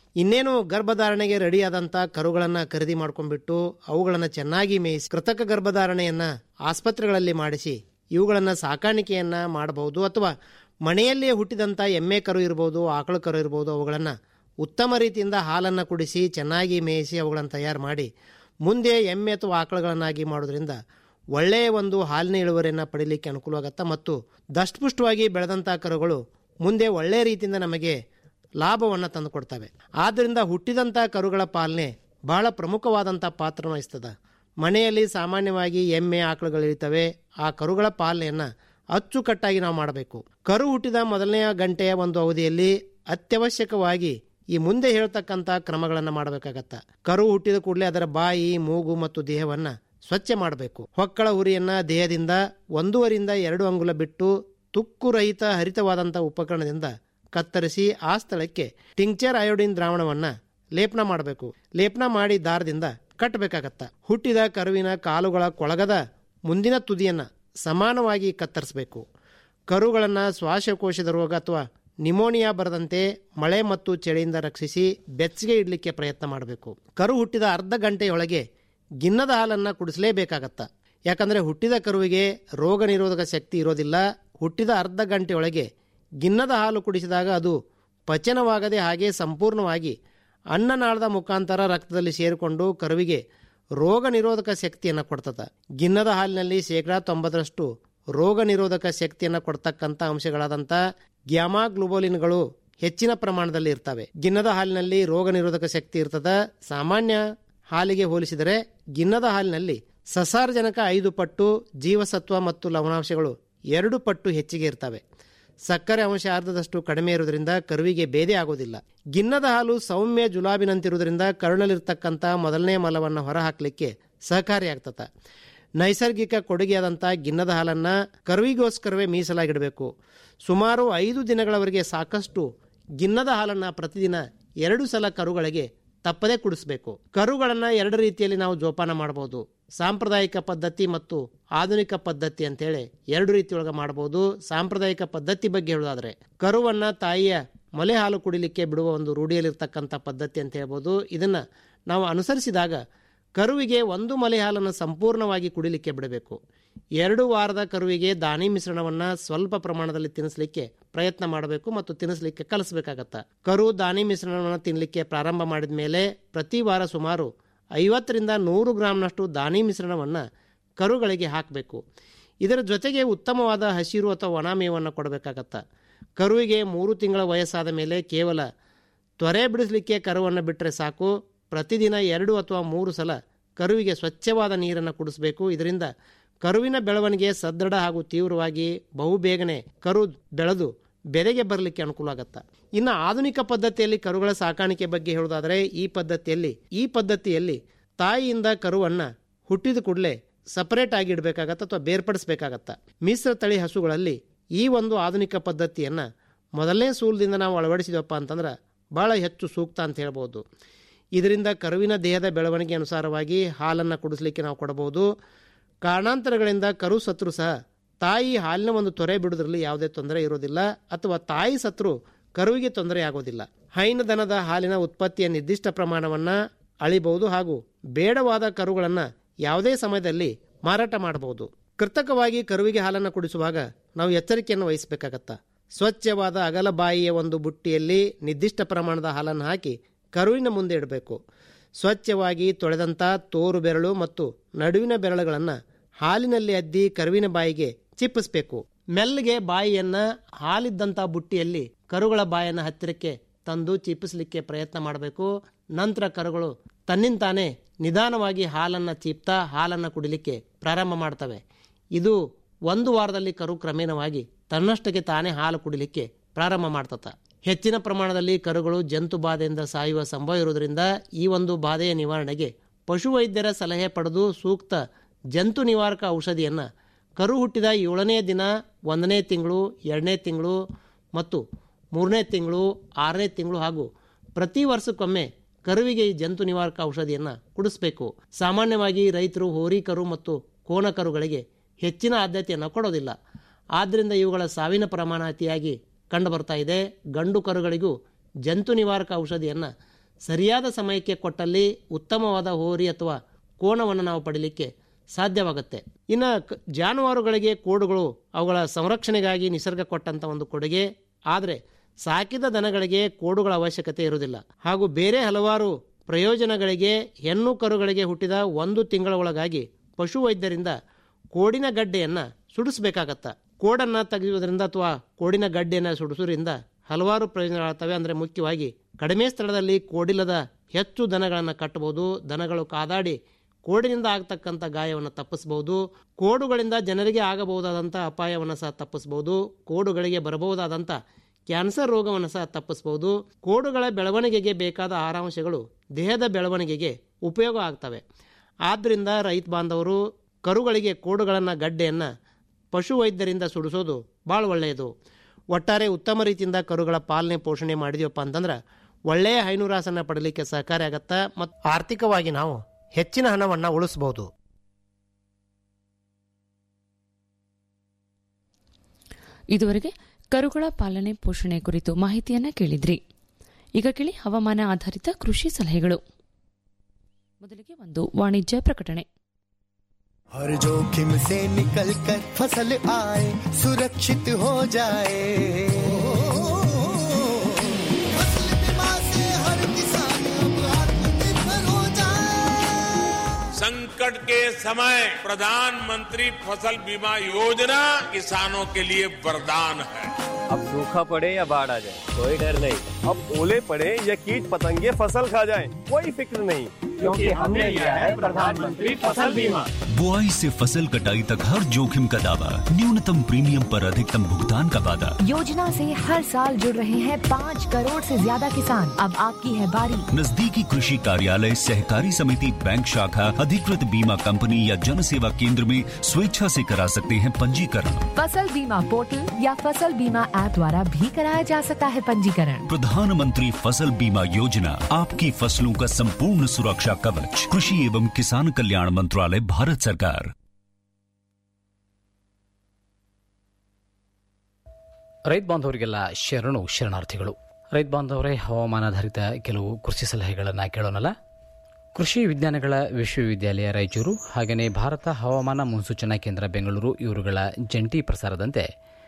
Speaker 6: ಇನ್ನೇನು ಗರ್ಭಧಾರಣೆಗೆ ರೆಡಿಯಾದಂಥ ಕರುಗಳನ್ನು ಖರೀದಿ ಮಾಡ್ಕೊಂಡ್ಬಿಟ್ಟು ಅವುಗಳನ್ನು ಚೆನ್ನಾಗಿ ಮೇಯಿಸಿ ಕೃತಕ ಗರ್ಭಧಾರಣೆಯನ್ನ ಆಸ್ಪತ್ರೆಗಳಲ್ಲಿ ಮಾಡಿಸಿ ಇವುಗಳನ್ನು ಸಾಕಾಣಿಕೆಯನ್ನ ಮಾಡಬಹುದು ಅಥವಾ ಮನೆಯಲ್ಲಿಯೇ ಹುಟ್ಟಿದಂಥ ಎಮ್ಮೆ ಕರು ಇರ್ಬೋದು ಆಕಳು ಕರು ಇರ್ಬೋದು ಅವುಗಳನ್ನು ಉತ್ತಮ ರೀತಿಯಿಂದ ಹಾಲನ್ನು ಕುಡಿಸಿ ಚೆನ್ನಾಗಿ ಮೇಯಿಸಿ ಅವುಗಳನ್ನು ತಯಾರು ಮಾಡಿ ಮುಂದೆ ಎಮ್ಮೆ ಅಥವಾ ಆಕಳುಗಳನ್ನಾಗಿ ಮಾಡೋದ್ರಿಂದ ಒಳ್ಳೆಯ ಒಂದು ಹಾಲಿನ ಇಳುವರಿಯನ್ನು ಪಡೀಲಿಕ್ಕೆ ಅನುಕೂಲವಾಗತ್ತೆ ಮತ್ತು ದಷ್ಟಪುಷ್ಟವಾಗಿ ಬೆಳೆದಂಥ ಕರುಗಳು ಮುಂದೆ ಒಳ್ಳೆಯ ರೀತಿಯಿಂದ ನಮಗೆ ಲಾಭವನ್ನು ತಂದುಕೊಡ್ತವೆ ಆದ್ದರಿಂದ ಹುಟ್ಟಿದಂಥ ಕರುಗಳ ಪಾಲನೆ ಬಹಳ ಪ್ರಮುಖವಾದಂಥ ಪಾತ್ರ ವಹಿಸ್ತದೆ ಮನೆಯಲ್ಲಿ ಸಾಮಾನ್ಯವಾಗಿ ಎಮ್ಮೆ ಆಕಳುಗಳಿರ್ತವೆ ಆ ಕರುಗಳ ಪಾಲನೆಯನ್ನು ಅಚ್ಚುಕಟ್ಟಾಗಿ ನಾವು ಮಾಡಬೇಕು ಕರು ಹುಟ್ಟಿದ ಮೊದಲನೆಯ ಗಂಟೆಯ ಒಂದು ಅವಧಿಯಲ್ಲಿ ಅತ್ಯವಶ್ಯಕವಾಗಿ ಈ ಮುಂದೆ ಹೇಳ್ತಕ್ಕಂಥ ಕ್ರಮಗಳನ್ನು ಮಾಡಬೇಕಾಗತ್ತ ಕರು ಹುಟ್ಟಿದ ಕೂಡಲೇ ಅದರ ಬಾಯಿ ಮೂಗು ಮತ್ತು ದೇಹವನ್ನು ಸ್ವಚ್ಛ ಮಾಡಬೇಕು ಹೊಕ್ಕಳ ಉರಿಯನ್ನ ದೇಹದಿಂದ ಒಂದೂವರಿಂದ ಎರಡು ಅಂಗುಲ ಬಿಟ್ಟು ತುಕ್ಕು ರಹಿತ ಹರಿತವಾದಂಥ ಉಪಕರಣದಿಂದ ಕತ್ತರಿಸಿ ಆ ಸ್ಥಳಕ್ಕೆ ಟಿಂಕ್ಚರ್ ಅಯೋಡಿನ್ ದ್ರಾವಣವನ್ನ ಲೇಪನ ಮಾಡಬೇಕು ಲೇಪನ ಮಾಡಿ ದಾರದಿಂದ ಕಟ್ಟಬೇಕಾಗತ್ತ ಹುಟ್ಟಿದ ಕರುವಿನ ಕಾಲುಗಳ ಕೊಳಗದ ಮುಂದಿನ ತುದಿಯನ್ನ ಸಮಾನವಾಗಿ ಕತ್ತರಿಸಬೇಕು ಕರುಗಳನ್ನು ಶ್ವಾಸಕೋಶದ ರೋಗ ಅಥವಾ ನಿಮೋನಿಯಾ ಬರದಂತೆ ಮಳೆ ಮತ್ತು ಚಳಿಯಿಂದ ರಕ್ಷಿಸಿ ಬೆಚ್ಚಗೆ ಇಡಲಿಕ್ಕೆ ಪ್ರಯತ್ನ ಮಾಡಬೇಕು ಕರು ಹುಟ್ಟಿದ ಅರ್ಧ ಗಂಟೆಯೊಳಗೆ ಗಿನ್ನದ ಹಾಲನ್ನು ಕುಡಿಸಲೇಬೇಕಾಗತ್ತ ಯಾಕಂದರೆ ಹುಟ್ಟಿದ ಕರುವಿಗೆ ರೋಗ ನಿರೋಧಕ ಶಕ್ತಿ ಇರೋದಿಲ್ಲ ಹುಟ್ಟಿದ ಅರ್ಧ ಗಂಟೆಯೊಳಗೆ ಗಿನ್ನದ ಹಾಲು ಕುಡಿಸಿದಾಗ ಅದು ಪಚನವಾಗದೆ ಹಾಗೆ ಸಂಪೂರ್ಣವಾಗಿ ಅನ್ನನಾಳದ ಮುಖಾಂತರ ರಕ್ತದಲ್ಲಿ ಸೇರಿಕೊಂಡು ಕರುವಿಗೆ ರೋಗ ನಿರೋಧಕ ಶಕ್ತಿಯನ್ನು ಕೊಡ್ತದೆ ಗಿನ್ನದ ಹಾಲಿನಲ್ಲಿ ಶೇಕಡಾ ತೊಂಬತ್ತರಷ್ಟು ರೋಗ ನಿರೋಧಕ ಶಕ್ತಿಯನ್ನು ಕೊಡ್ತಕ್ಕಂಥ ಅಂಶಗಳಾದಂಥ ಗ್ಯಾಮಾ ಗ್ಲುಬೋಲಿನ್ಗಳು ಹೆಚ್ಚಿನ ಪ್ರಮಾಣದಲ್ಲಿ ಇರ್ತವೆ ಗಿನ್ನದ ಹಾಲಿನಲ್ಲಿ ರೋಗ ನಿರೋಧಕ ಶಕ್ತಿ ಇರ್ತದೆ ಸಾಮಾನ್ಯ ಹಾಲಿಗೆ ಹೋಲಿಸಿದರೆ ಗಿನ್ನದ ಹಾಲಿನಲ್ಲಿ ಸಸಾರಜನಕ ಐದು ಪಟ್ಟು ಜೀವಸತ್ವ ಮತ್ತು ಲವಣಾಂಶಗಳು ಎರಡು ಪಟ್ಟು ಹೆಚ್ಚಿಗೆ ಇರ್ತವೆ ಸಕ್ಕರೆ ಅಂಶ ಅರ್ಧದಷ್ಟು ಕಡಿಮೆ ಇರುವುದರಿಂದ ಕರುವಿಗೆ ಬೇದೆ ಆಗೋದಿಲ್ಲ ಗಿನ್ನದ ಹಾಲು ಸೌಮ್ಯ ಜುಲಾಬಿನಂತಿರುವುದರಿಂದ ಕರುಳಲ್ಲಿರ್ತಕ್ಕಂಥ ಮೊದಲನೇ ಮಲವನ್ನು ಹೊರಹಾಕಲಿಕ್ಕೆ ಸಹಕಾರಿಯಾಗ್ತದೆ ನೈಸರ್ಗಿಕ ಕೊಡುಗೆಯಾದಂಥ ಗಿನ್ನದ ಹಾಲನ್ನು ಕರುವಿಗೋಸ್ಕರವೇ ಮೀಸಲಾಗಿಡಬೇಕು ಸುಮಾರು ಐದು ದಿನಗಳವರೆಗೆ ಸಾಕಷ್ಟು ಗಿನ್ನದ ಹಾಲನ್ನು ಪ್ರತಿದಿನ ಎರಡು ಸಲ ಕರುಗಳಿಗೆ ತಪ್ಪದೇ ಕುಡಿಸಬೇಕು ಕರುಗಳನ್ನು ಎರಡು ರೀತಿಯಲ್ಲಿ ನಾವು ಜೋಪಾನ ಮಾಡಬಹುದು ಸಾಂಪ್ರದಾಯಿಕ ಪದ್ಧತಿ ಮತ್ತು ಆಧುನಿಕ ಪದ್ಧತಿ ಅಂತೇಳಿ ಎರಡು ರೀತಿಯೊಳಗೆ ಮಾಡಬಹುದು ಸಾಂಪ್ರದಾಯಿಕ ಪದ್ಧತಿ ಬಗ್ಗೆ ಹೇಳೋದಾದ್ರೆ ಕರುವನ್ನ ತಾಯಿಯ ಮೊಲೆ ಹಾಲು ಕುಡಿಲಿಕ್ಕೆ ಬಿಡುವ ಒಂದು ರೂಢಿಯಲ್ಲಿರ್ತಕ್ಕಂಥ ಪದ್ಧತಿ ಅಂತ ಹೇಳ್ಬೋದು ಇದನ್ನ ನಾವು ಅನುಸರಿಸಿದಾಗ ಕರುವಿಗೆ ಒಂದು ಮಲೆ ಹಾಲನ್ನು ಸಂಪೂರ್ಣವಾಗಿ ಕುಡಿಲಿಕ್ಕೆ ಬಿಡಬೇಕು ಎರಡು ವಾರದ ಕರುವಿಗೆ ದಾನಿ ಮಿಶ್ರಣವನ್ನ ಸ್ವಲ್ಪ ಪ್ರಮಾಣದಲ್ಲಿ ತಿನ್ನಿಸಲಿಕ್ಕೆ ಪ್ರಯತ್ನ ಮಾಡಬೇಕು ಮತ್ತು ತಿನ್ನಿಸಲಿಕ್ಕೆ ಕಲಿಸಬೇಕಾಗತ್ತ ಕರು ದಾನಿ ಮಿಶ್ರಣವನ್ನು ತಿನ್ನಲಿಕ್ಕೆ ಪ್ರಾರಂಭ ಮಾಡಿದ ಮೇಲೆ ಪ್ರತಿ ವಾರ ಸುಮಾರು ಐವತ್ತರಿಂದ ನೂರು ಗ್ರಾಂನಷ್ಟು ದಾನಿ ಮಿಶ್ರಣವನ್ನು ಕರುಗಳಿಗೆ ಹಾಕಬೇಕು ಇದರ ಜೊತೆಗೆ ಉತ್ತಮವಾದ ಹಸಿರು ಅಥವಾ ಒಣ ಮೇವನ್ನು ಕೊಡಬೇಕಾಗತ್ತ ಕರುವಿಗೆ ಮೂರು ತಿಂಗಳ ವಯಸ್ಸಾದ ಮೇಲೆ ಕೇವಲ ತ್ವರೆ ಬಿಡಿಸಲಿಕ್ಕೆ ಕರುವನ್ನು ಬಿಟ್ಟರೆ ಸಾಕು ಪ್ರತಿದಿನ ಎರಡು ಅಥವಾ ಮೂರು ಸಲ ಕರುವಿಗೆ ಸ್ವಚ್ಛವಾದ ನೀರನ್ನು ಕುಡಿಸಬೇಕು ಇದರಿಂದ ಕರುವಿನ ಬೆಳವಣಿಗೆ ಸದೃಢ ಹಾಗೂ ತೀವ್ರವಾಗಿ ಬಹುಬೇಗನೆ ಕರು ಬೆಳೆದು ಬೆಲೆಗೆ ಬರಲಿಕ್ಕೆ ಅನುಕೂಲ ಆಗತ್ತ ಇನ್ನು ಆಧುನಿಕ ಪದ್ಧತಿಯಲ್ಲಿ ಕರುಗಳ ಸಾಕಾಣಿಕೆ ಬಗ್ಗೆ ಹೇಳೋದಾದರೆ ಈ ಪದ್ಧತಿಯಲ್ಲಿ ಈ ಪದ್ಧತಿಯಲ್ಲಿ ತಾಯಿಯಿಂದ ಕರುವನ್ನ ಹುಟ್ಟಿದ ಕೂಡಲೇ ಸಪರೇಟ್ ಆಗಿ ಇಡಬೇಕಾಗತ್ತ ಅಥವಾ ಬೇರ್ಪಡಿಸಬೇಕಾಗತ್ತ ಮಿಶ್ರ ತಳಿ ಹಸುಗಳಲ್ಲಿ ಈ ಒಂದು ಆಧುನಿಕ ಪದ್ಧತಿಯನ್ನು ಮೊದಲನೇ ಸೂಲದಿಂದ ನಾವು ಅಳವಡಿಸಿದವಪ್ಪ ಅಂತಂದ್ರೆ ಬಹಳ ಹೆಚ್ಚು ಸೂಕ್ತ ಅಂತ ಹೇಳ್ಬೋದು ಇದರಿಂದ ಕರುವಿನ ದೇಹದ ಬೆಳವಣಿಗೆ ಅನುಸಾರವಾಗಿ ಹಾಲನ್ನು ಕುಡಿಸ್ಲಿಕ್ಕೆ ನಾವು ಕೊಡಬಹುದು ಕಾರಣಾಂತರಗಳಿಂದ ಕರು ಸತ್ರು ಸಹ ತಾಯಿ ಹಾಲಿನ ಒಂದು ತೊರೆ ಬಿಡುವುದರಲ್ಲಿ ಯಾವುದೇ ತೊಂದರೆ ಇರೋದಿಲ್ಲ ಅಥವಾ ತಾಯಿ ಸತ್ರು ಕರುವಿಗೆ ತೊಂದರೆ ಆಗೋದಿಲ್ಲ ಹೈನು ದನದ ಹಾಲಿನ ಉತ್ಪತ್ತಿಯ ನಿರ್ದಿಷ್ಟ ಪ್ರಮಾಣವನ್ನು ಅಳಿಬಹುದು ಹಾಗೂ ಬೇಡವಾದ ಕರುಗಳನ್ನು ಯಾವುದೇ ಸಮಯದಲ್ಲಿ ಮಾರಾಟ ಮಾಡಬಹುದು ಕೃತಕವಾಗಿ ಕರುವಿಗೆ ಹಾಲನ್ನು ಕುಡಿಸುವಾಗ ನಾವು ಎಚ್ಚರಿಕೆಯನ್ನು ವಹಿಸಬೇಕಾಗತ್ತ ಸ್ವಚ್ಛವಾದ ಅಗಲ ಬಾಯಿಯ ಒಂದು ಬುಟ್ಟಿಯಲ್ಲಿ ನಿರ್ದಿಷ್ಟ ಪ್ರಮಾಣದ ಹಾಲನ್ನು ಹಾಕಿ ಕರುವಿನ ಮುಂದೆ ಇಡಬೇಕು ಸ್ವಚ್ಛವಾಗಿ ತೊಳೆದಂಥ ತೋರು ಬೆರಳು ಮತ್ತು ನಡುವಿನ ಬೆರಳುಗಳನ್ನು ಹಾಲಿನಲ್ಲಿ ಅದ್ದಿ ಕರುವಿನ ಬಾಯಿಗೆ ಚಿಪ್ಪಿಸಬೇಕು ಮೆಲ್ಲಗೆ ಬಾಯಿಯನ್ನ ಹಾಲಿದ್ದಂಥ ಬುಟ್ಟಿಯಲ್ಲಿ ಕರುಗಳ ಬಾಯನ್ನು ಹತ್ತಿರಕ್ಕೆ ತಂದು ಚಿಪ್ಪಿಸಲಿಕ್ಕೆ ಪ್ರಯತ್ನ ಮಾಡಬೇಕು ನಂತರ ಕರುಗಳು ತನ್ನಿಂತಾನೇ ನಿಧಾನವಾಗಿ ಹಾಲನ್ನು ಚೀಪ್ತಾ ಹಾಲನ್ನು ಕುಡಿಲಿಕ್ಕೆ ಪ್ರಾರಂಭ ಮಾಡ್ತವೆ ಇದು ಒಂದು ವಾರದಲ್ಲಿ ಕರು ಕ್ರಮೇಣವಾಗಿ ತನ್ನಷ್ಟಕ್ಕೆ ತಾನೇ ಹಾಲು ಕುಡಿಲಿಕ್ಕೆ ಪ್ರಾರಂಭ ಮಾಡ್ತತ ಹೆಚ್ಚಿನ ಪ್ರಮಾಣದಲ್ಲಿ ಕರುಗಳು ಜಂತು ಬಾಧೆಯಿಂದ ಸಾಯುವ ಸಂಭವ ಇರುವುದರಿಂದ ಈ ಒಂದು ಬಾಧೆಯ ನಿವಾರಣೆಗೆ ಪಶುವೈದ್ಯರ ಸಲಹೆ ಪಡೆದು ಸೂಕ್ತ ಜಂತು ನಿವಾರಕ ಔಷಧಿಯನ್ನು ಕರು ಹುಟ್ಟಿದ ಏಳನೇ ದಿನ ಒಂದನೇ ತಿಂಗಳು ಎರಡನೇ ತಿಂಗಳು ಮತ್ತು ಮೂರನೇ ತಿಂಗಳು ಆರನೇ ತಿಂಗಳು ಹಾಗೂ ಪ್ರತಿ ವರ್ಷಕ್ಕೊಮ್ಮೆ ಕರುವಿಗೆ ಈ ಜಂತು ನಿವಾರಕ ಔಷಧಿಯನ್ನು ಕುಡಿಸಬೇಕು ಸಾಮಾನ್ಯವಾಗಿ ರೈತರು ಹೋರಿ ಕರು ಮತ್ತು ಕೋನ ಕರುಗಳಿಗೆ ಹೆಚ್ಚಿನ ಆದ್ಯತೆಯನ್ನು ಕೊಡೋದಿಲ್ಲ ಆದ್ದರಿಂದ ಇವುಗಳ ಸಾವಿನ ಪ್ರಮಾಣ ಅತಿಯಾಗಿ ಕಂಡುಬರ್ತಾ ಇದೆ ಗಂಡು ಕರುಗಳಿಗೂ ಜಂತು ನಿವಾರಕ ಔಷಧಿಯನ್ನು ಸರಿಯಾದ ಸಮಯಕ್ಕೆ ಕೊಟ್ಟಲ್ಲಿ ಉತ್ತಮವಾದ ಹೋರಿ ಅಥವಾ ಕೋಣವನ್ನು ನಾವು ಪಡೀಲಿಕ್ಕೆ ಸಾಧ್ಯವಾಗುತ್ತೆ ಇನ್ನು ಕ- ಜಾನುವಾರುಗಳಿಗೆ ಕೋಡುಗಳು ಅವುಗಳ ಸಂರಕ್ಷಣೆಗಾಗಿ ನಿಸರ್ಗ ಕೊಟ್ಟಂಥ ಒಂದು ಕೊಡುಗೆ ಆದರೆ ಸಾಕಿದ ದನಗಳಿಗೆ ಕೋಡುಗಳ ಅವಶ್ಯಕತೆ ಇರುವುದಿಲ್ಲ ಹಾಗೂ ಬೇರೆ ಹಲವಾರು ಪ್ರಯೋಜನಗಳಿಗೆ ಹೆಣ್ಣು ಕರುಗಳಿಗೆ ಹುಟ್ಟಿದ ಒಂದು ತಿಂಗಳ ಒಳಗಾಗಿ ಪಶುವೈದ್ಯರಿಂದ ಕೋಡಿನ ಗಡ್ಡೆಯನ್ನು ಸುಡಿಸ್ಬೇಕಾಗತ್ತ ಕೋಡನ್ನು ತೆಗೆಯುವುದರಿಂದ ಅಥವಾ ಕೋಡಿನ ಗಡ್ಡೆಯನ್ನು ಸುಡಿಸೋದ್ರಿಂದ ಹಲವಾರು ಪ್ರಯೋಜನಗಳಾಗ್ತವೆ ಅಂದರೆ ಮುಖ್ಯವಾಗಿ ಕಡಿಮೆ ಸ್ಥಳದಲ್ಲಿ ಕೋಡಿಲ್ಲದ ಹೆಚ್ಚು ದನಗಳನ್ನು ಕಟ್ಟಬಹುದು ದನಗಳು ಕಾದಾಡಿ ಕೋಡಿನಿಂದ ಆಗ್ತಕ್ಕಂಥ ಗಾಯವನ್ನು ತಪ್ಪಿಸಬಹುದು ಕೋಡುಗಳಿಂದ ಜನರಿಗೆ ಆಗಬಹುದಾದಂಥ ಅಪಾಯವನ್ನು ಸಹ ತಪ್ಪಿಸಬಹುದು ಕೋಡುಗಳಿಗೆ ಬರಬಹುದಾದಂಥ ಕ್ಯಾನ್ಸರ್ ರೋಗವನ್ನು ಸಹ ತಪ್ಪಿಸಬಹುದು ಕೋಡುಗಳ ಬೆಳವಣಿಗೆಗೆ ಬೇಕಾದ ಆಹಾರಾಂಶಗಳು ದೇಹದ ಬೆಳವಣಿಗೆಗೆ ಉಪಯೋಗ ಆಗ್ತವೆ ಆದ್ದರಿಂದ ರೈತ ಬಾಂಧವರು ಕರುಗಳಿಗೆ ಕೋಡುಗಳನ್ನು ಗಡ್ಡೆಯನ್ನು ಪಶುವೈದ್ಯರಿಂದ ಸುಡಿಸೋದು ಭಾಳ ಒಳ್ಳೆಯದು ಒಟ್ಟಾರೆ ಉತ್ತಮ ರೀತಿಯಿಂದ ಕರುಗಳ ಪಾಲನೆ ಪೋಷಣೆ ಮಾಡಿದೀವಪ್ಪ ಅಂತಂದ್ರೆ ಒಳ್ಳೆಯ ಹೈನುರಾಸನ್ನು ಪಡಲಿಕ್ಕೆ ಸಹಕಾರಿ ಆಗತ್ತಾ ಮತ್ತು ಆರ್ಥಿಕವಾಗಿ ನಾವು ಹೆಚ್ಚಿನ ಹಣವನ್ನು ಉಳಿಸಬಹುದು
Speaker 2: ಇದುವರೆಗೆ ಕರುಗಳ ಪಾಲನೆ ಪೋಷಣೆ ಕುರಿತು ಮಾಹಿತಿಯನ್ನ ಕೇಳಿದ್ರಿ ಈಗ ಕೇಳಿ ಹವಾಮಾನ ಆಧಾರಿತ ಕೃಷಿ ಸಲಹೆಗಳು ಮೊದಲಿಗೆ ಒಂದು ವಾಣಿಜ್ಯ ಪ್ರಕಟಣೆ
Speaker 4: हर जोखिम से निकल कर फसल आए सुरक्षित हो जाए फसल बीमा से हर किसान अब आत्मनिर्भर हो जाए
Speaker 8: संकट के समय प्रधानमंत्री फसल बीमा योजना किसानों के लिए वरदान है
Speaker 9: अब सूखा पड़े या बाढ़ आ जाए कोई डर नहीं अब ओले पड़े या कीट पतंगे फसल खा जाए कोई फिक्र नहीं क्योंकि हमने लिया है प्रधानमंत्री फसल बीमा
Speaker 10: बुआई से फसल कटाई तक हर जोखिम का दावा न्यूनतम प्रीमियम पर अधिकतम भुगतान का वादा
Speaker 11: योजना से हर साल जुड़ रहे हैं पाँच करोड़ से ज्यादा किसान अब आपकी है बारी
Speaker 10: नजदीकी कृषि कार्यालय सहकारी समिति बैंक शाखा अधिकृत बीमा कंपनी या जन सेवा केंद्र में स्वेच्छा से करा सकते हैं पंजीकरण
Speaker 11: फसल बीमा पोर्टल या फसल बीमा ऐप द्वारा भी कराया जा सकता है पंजीकरण
Speaker 10: प्रधानमंत्री फसल बीमा योजना आपकी फसलों का संपूर्ण सुरक्षा कवच कृषि एवं किसान कल्याण मंत्रालय भारत सरकार
Speaker 12: ರೈತ ಬಾಂಧವರಿಗೆಲ್ಲ ಶರಣು ಶರಣಾರ್ಥಿಗಳು ರೈತ ಬಾಂಧವರೇ ಹವಾಮಾನಾಧಾರಿತ ಕೆಲವು ಕೃಷಿ ಸಲಹೆಗಳನ್ನು ಕೇಳೋಣಲ್ಲ ಕೃಷಿ ವಿಜ್ಞಾನಗಳ ವಿಶ್ವವಿದ್ಯಾಲಯ ರಾಯಚೂರು ಹಾಗೆಯೇ ಭಾರತ ಹವಾಮಾನ ಮುನ್ಸೂಚನಾ ಕೇಂದ್ರ ಬೆಂಗಳೂರು ಇವರುಗಳ ಜಂಟಿ ಪ್ರಸಾರದಂತೆ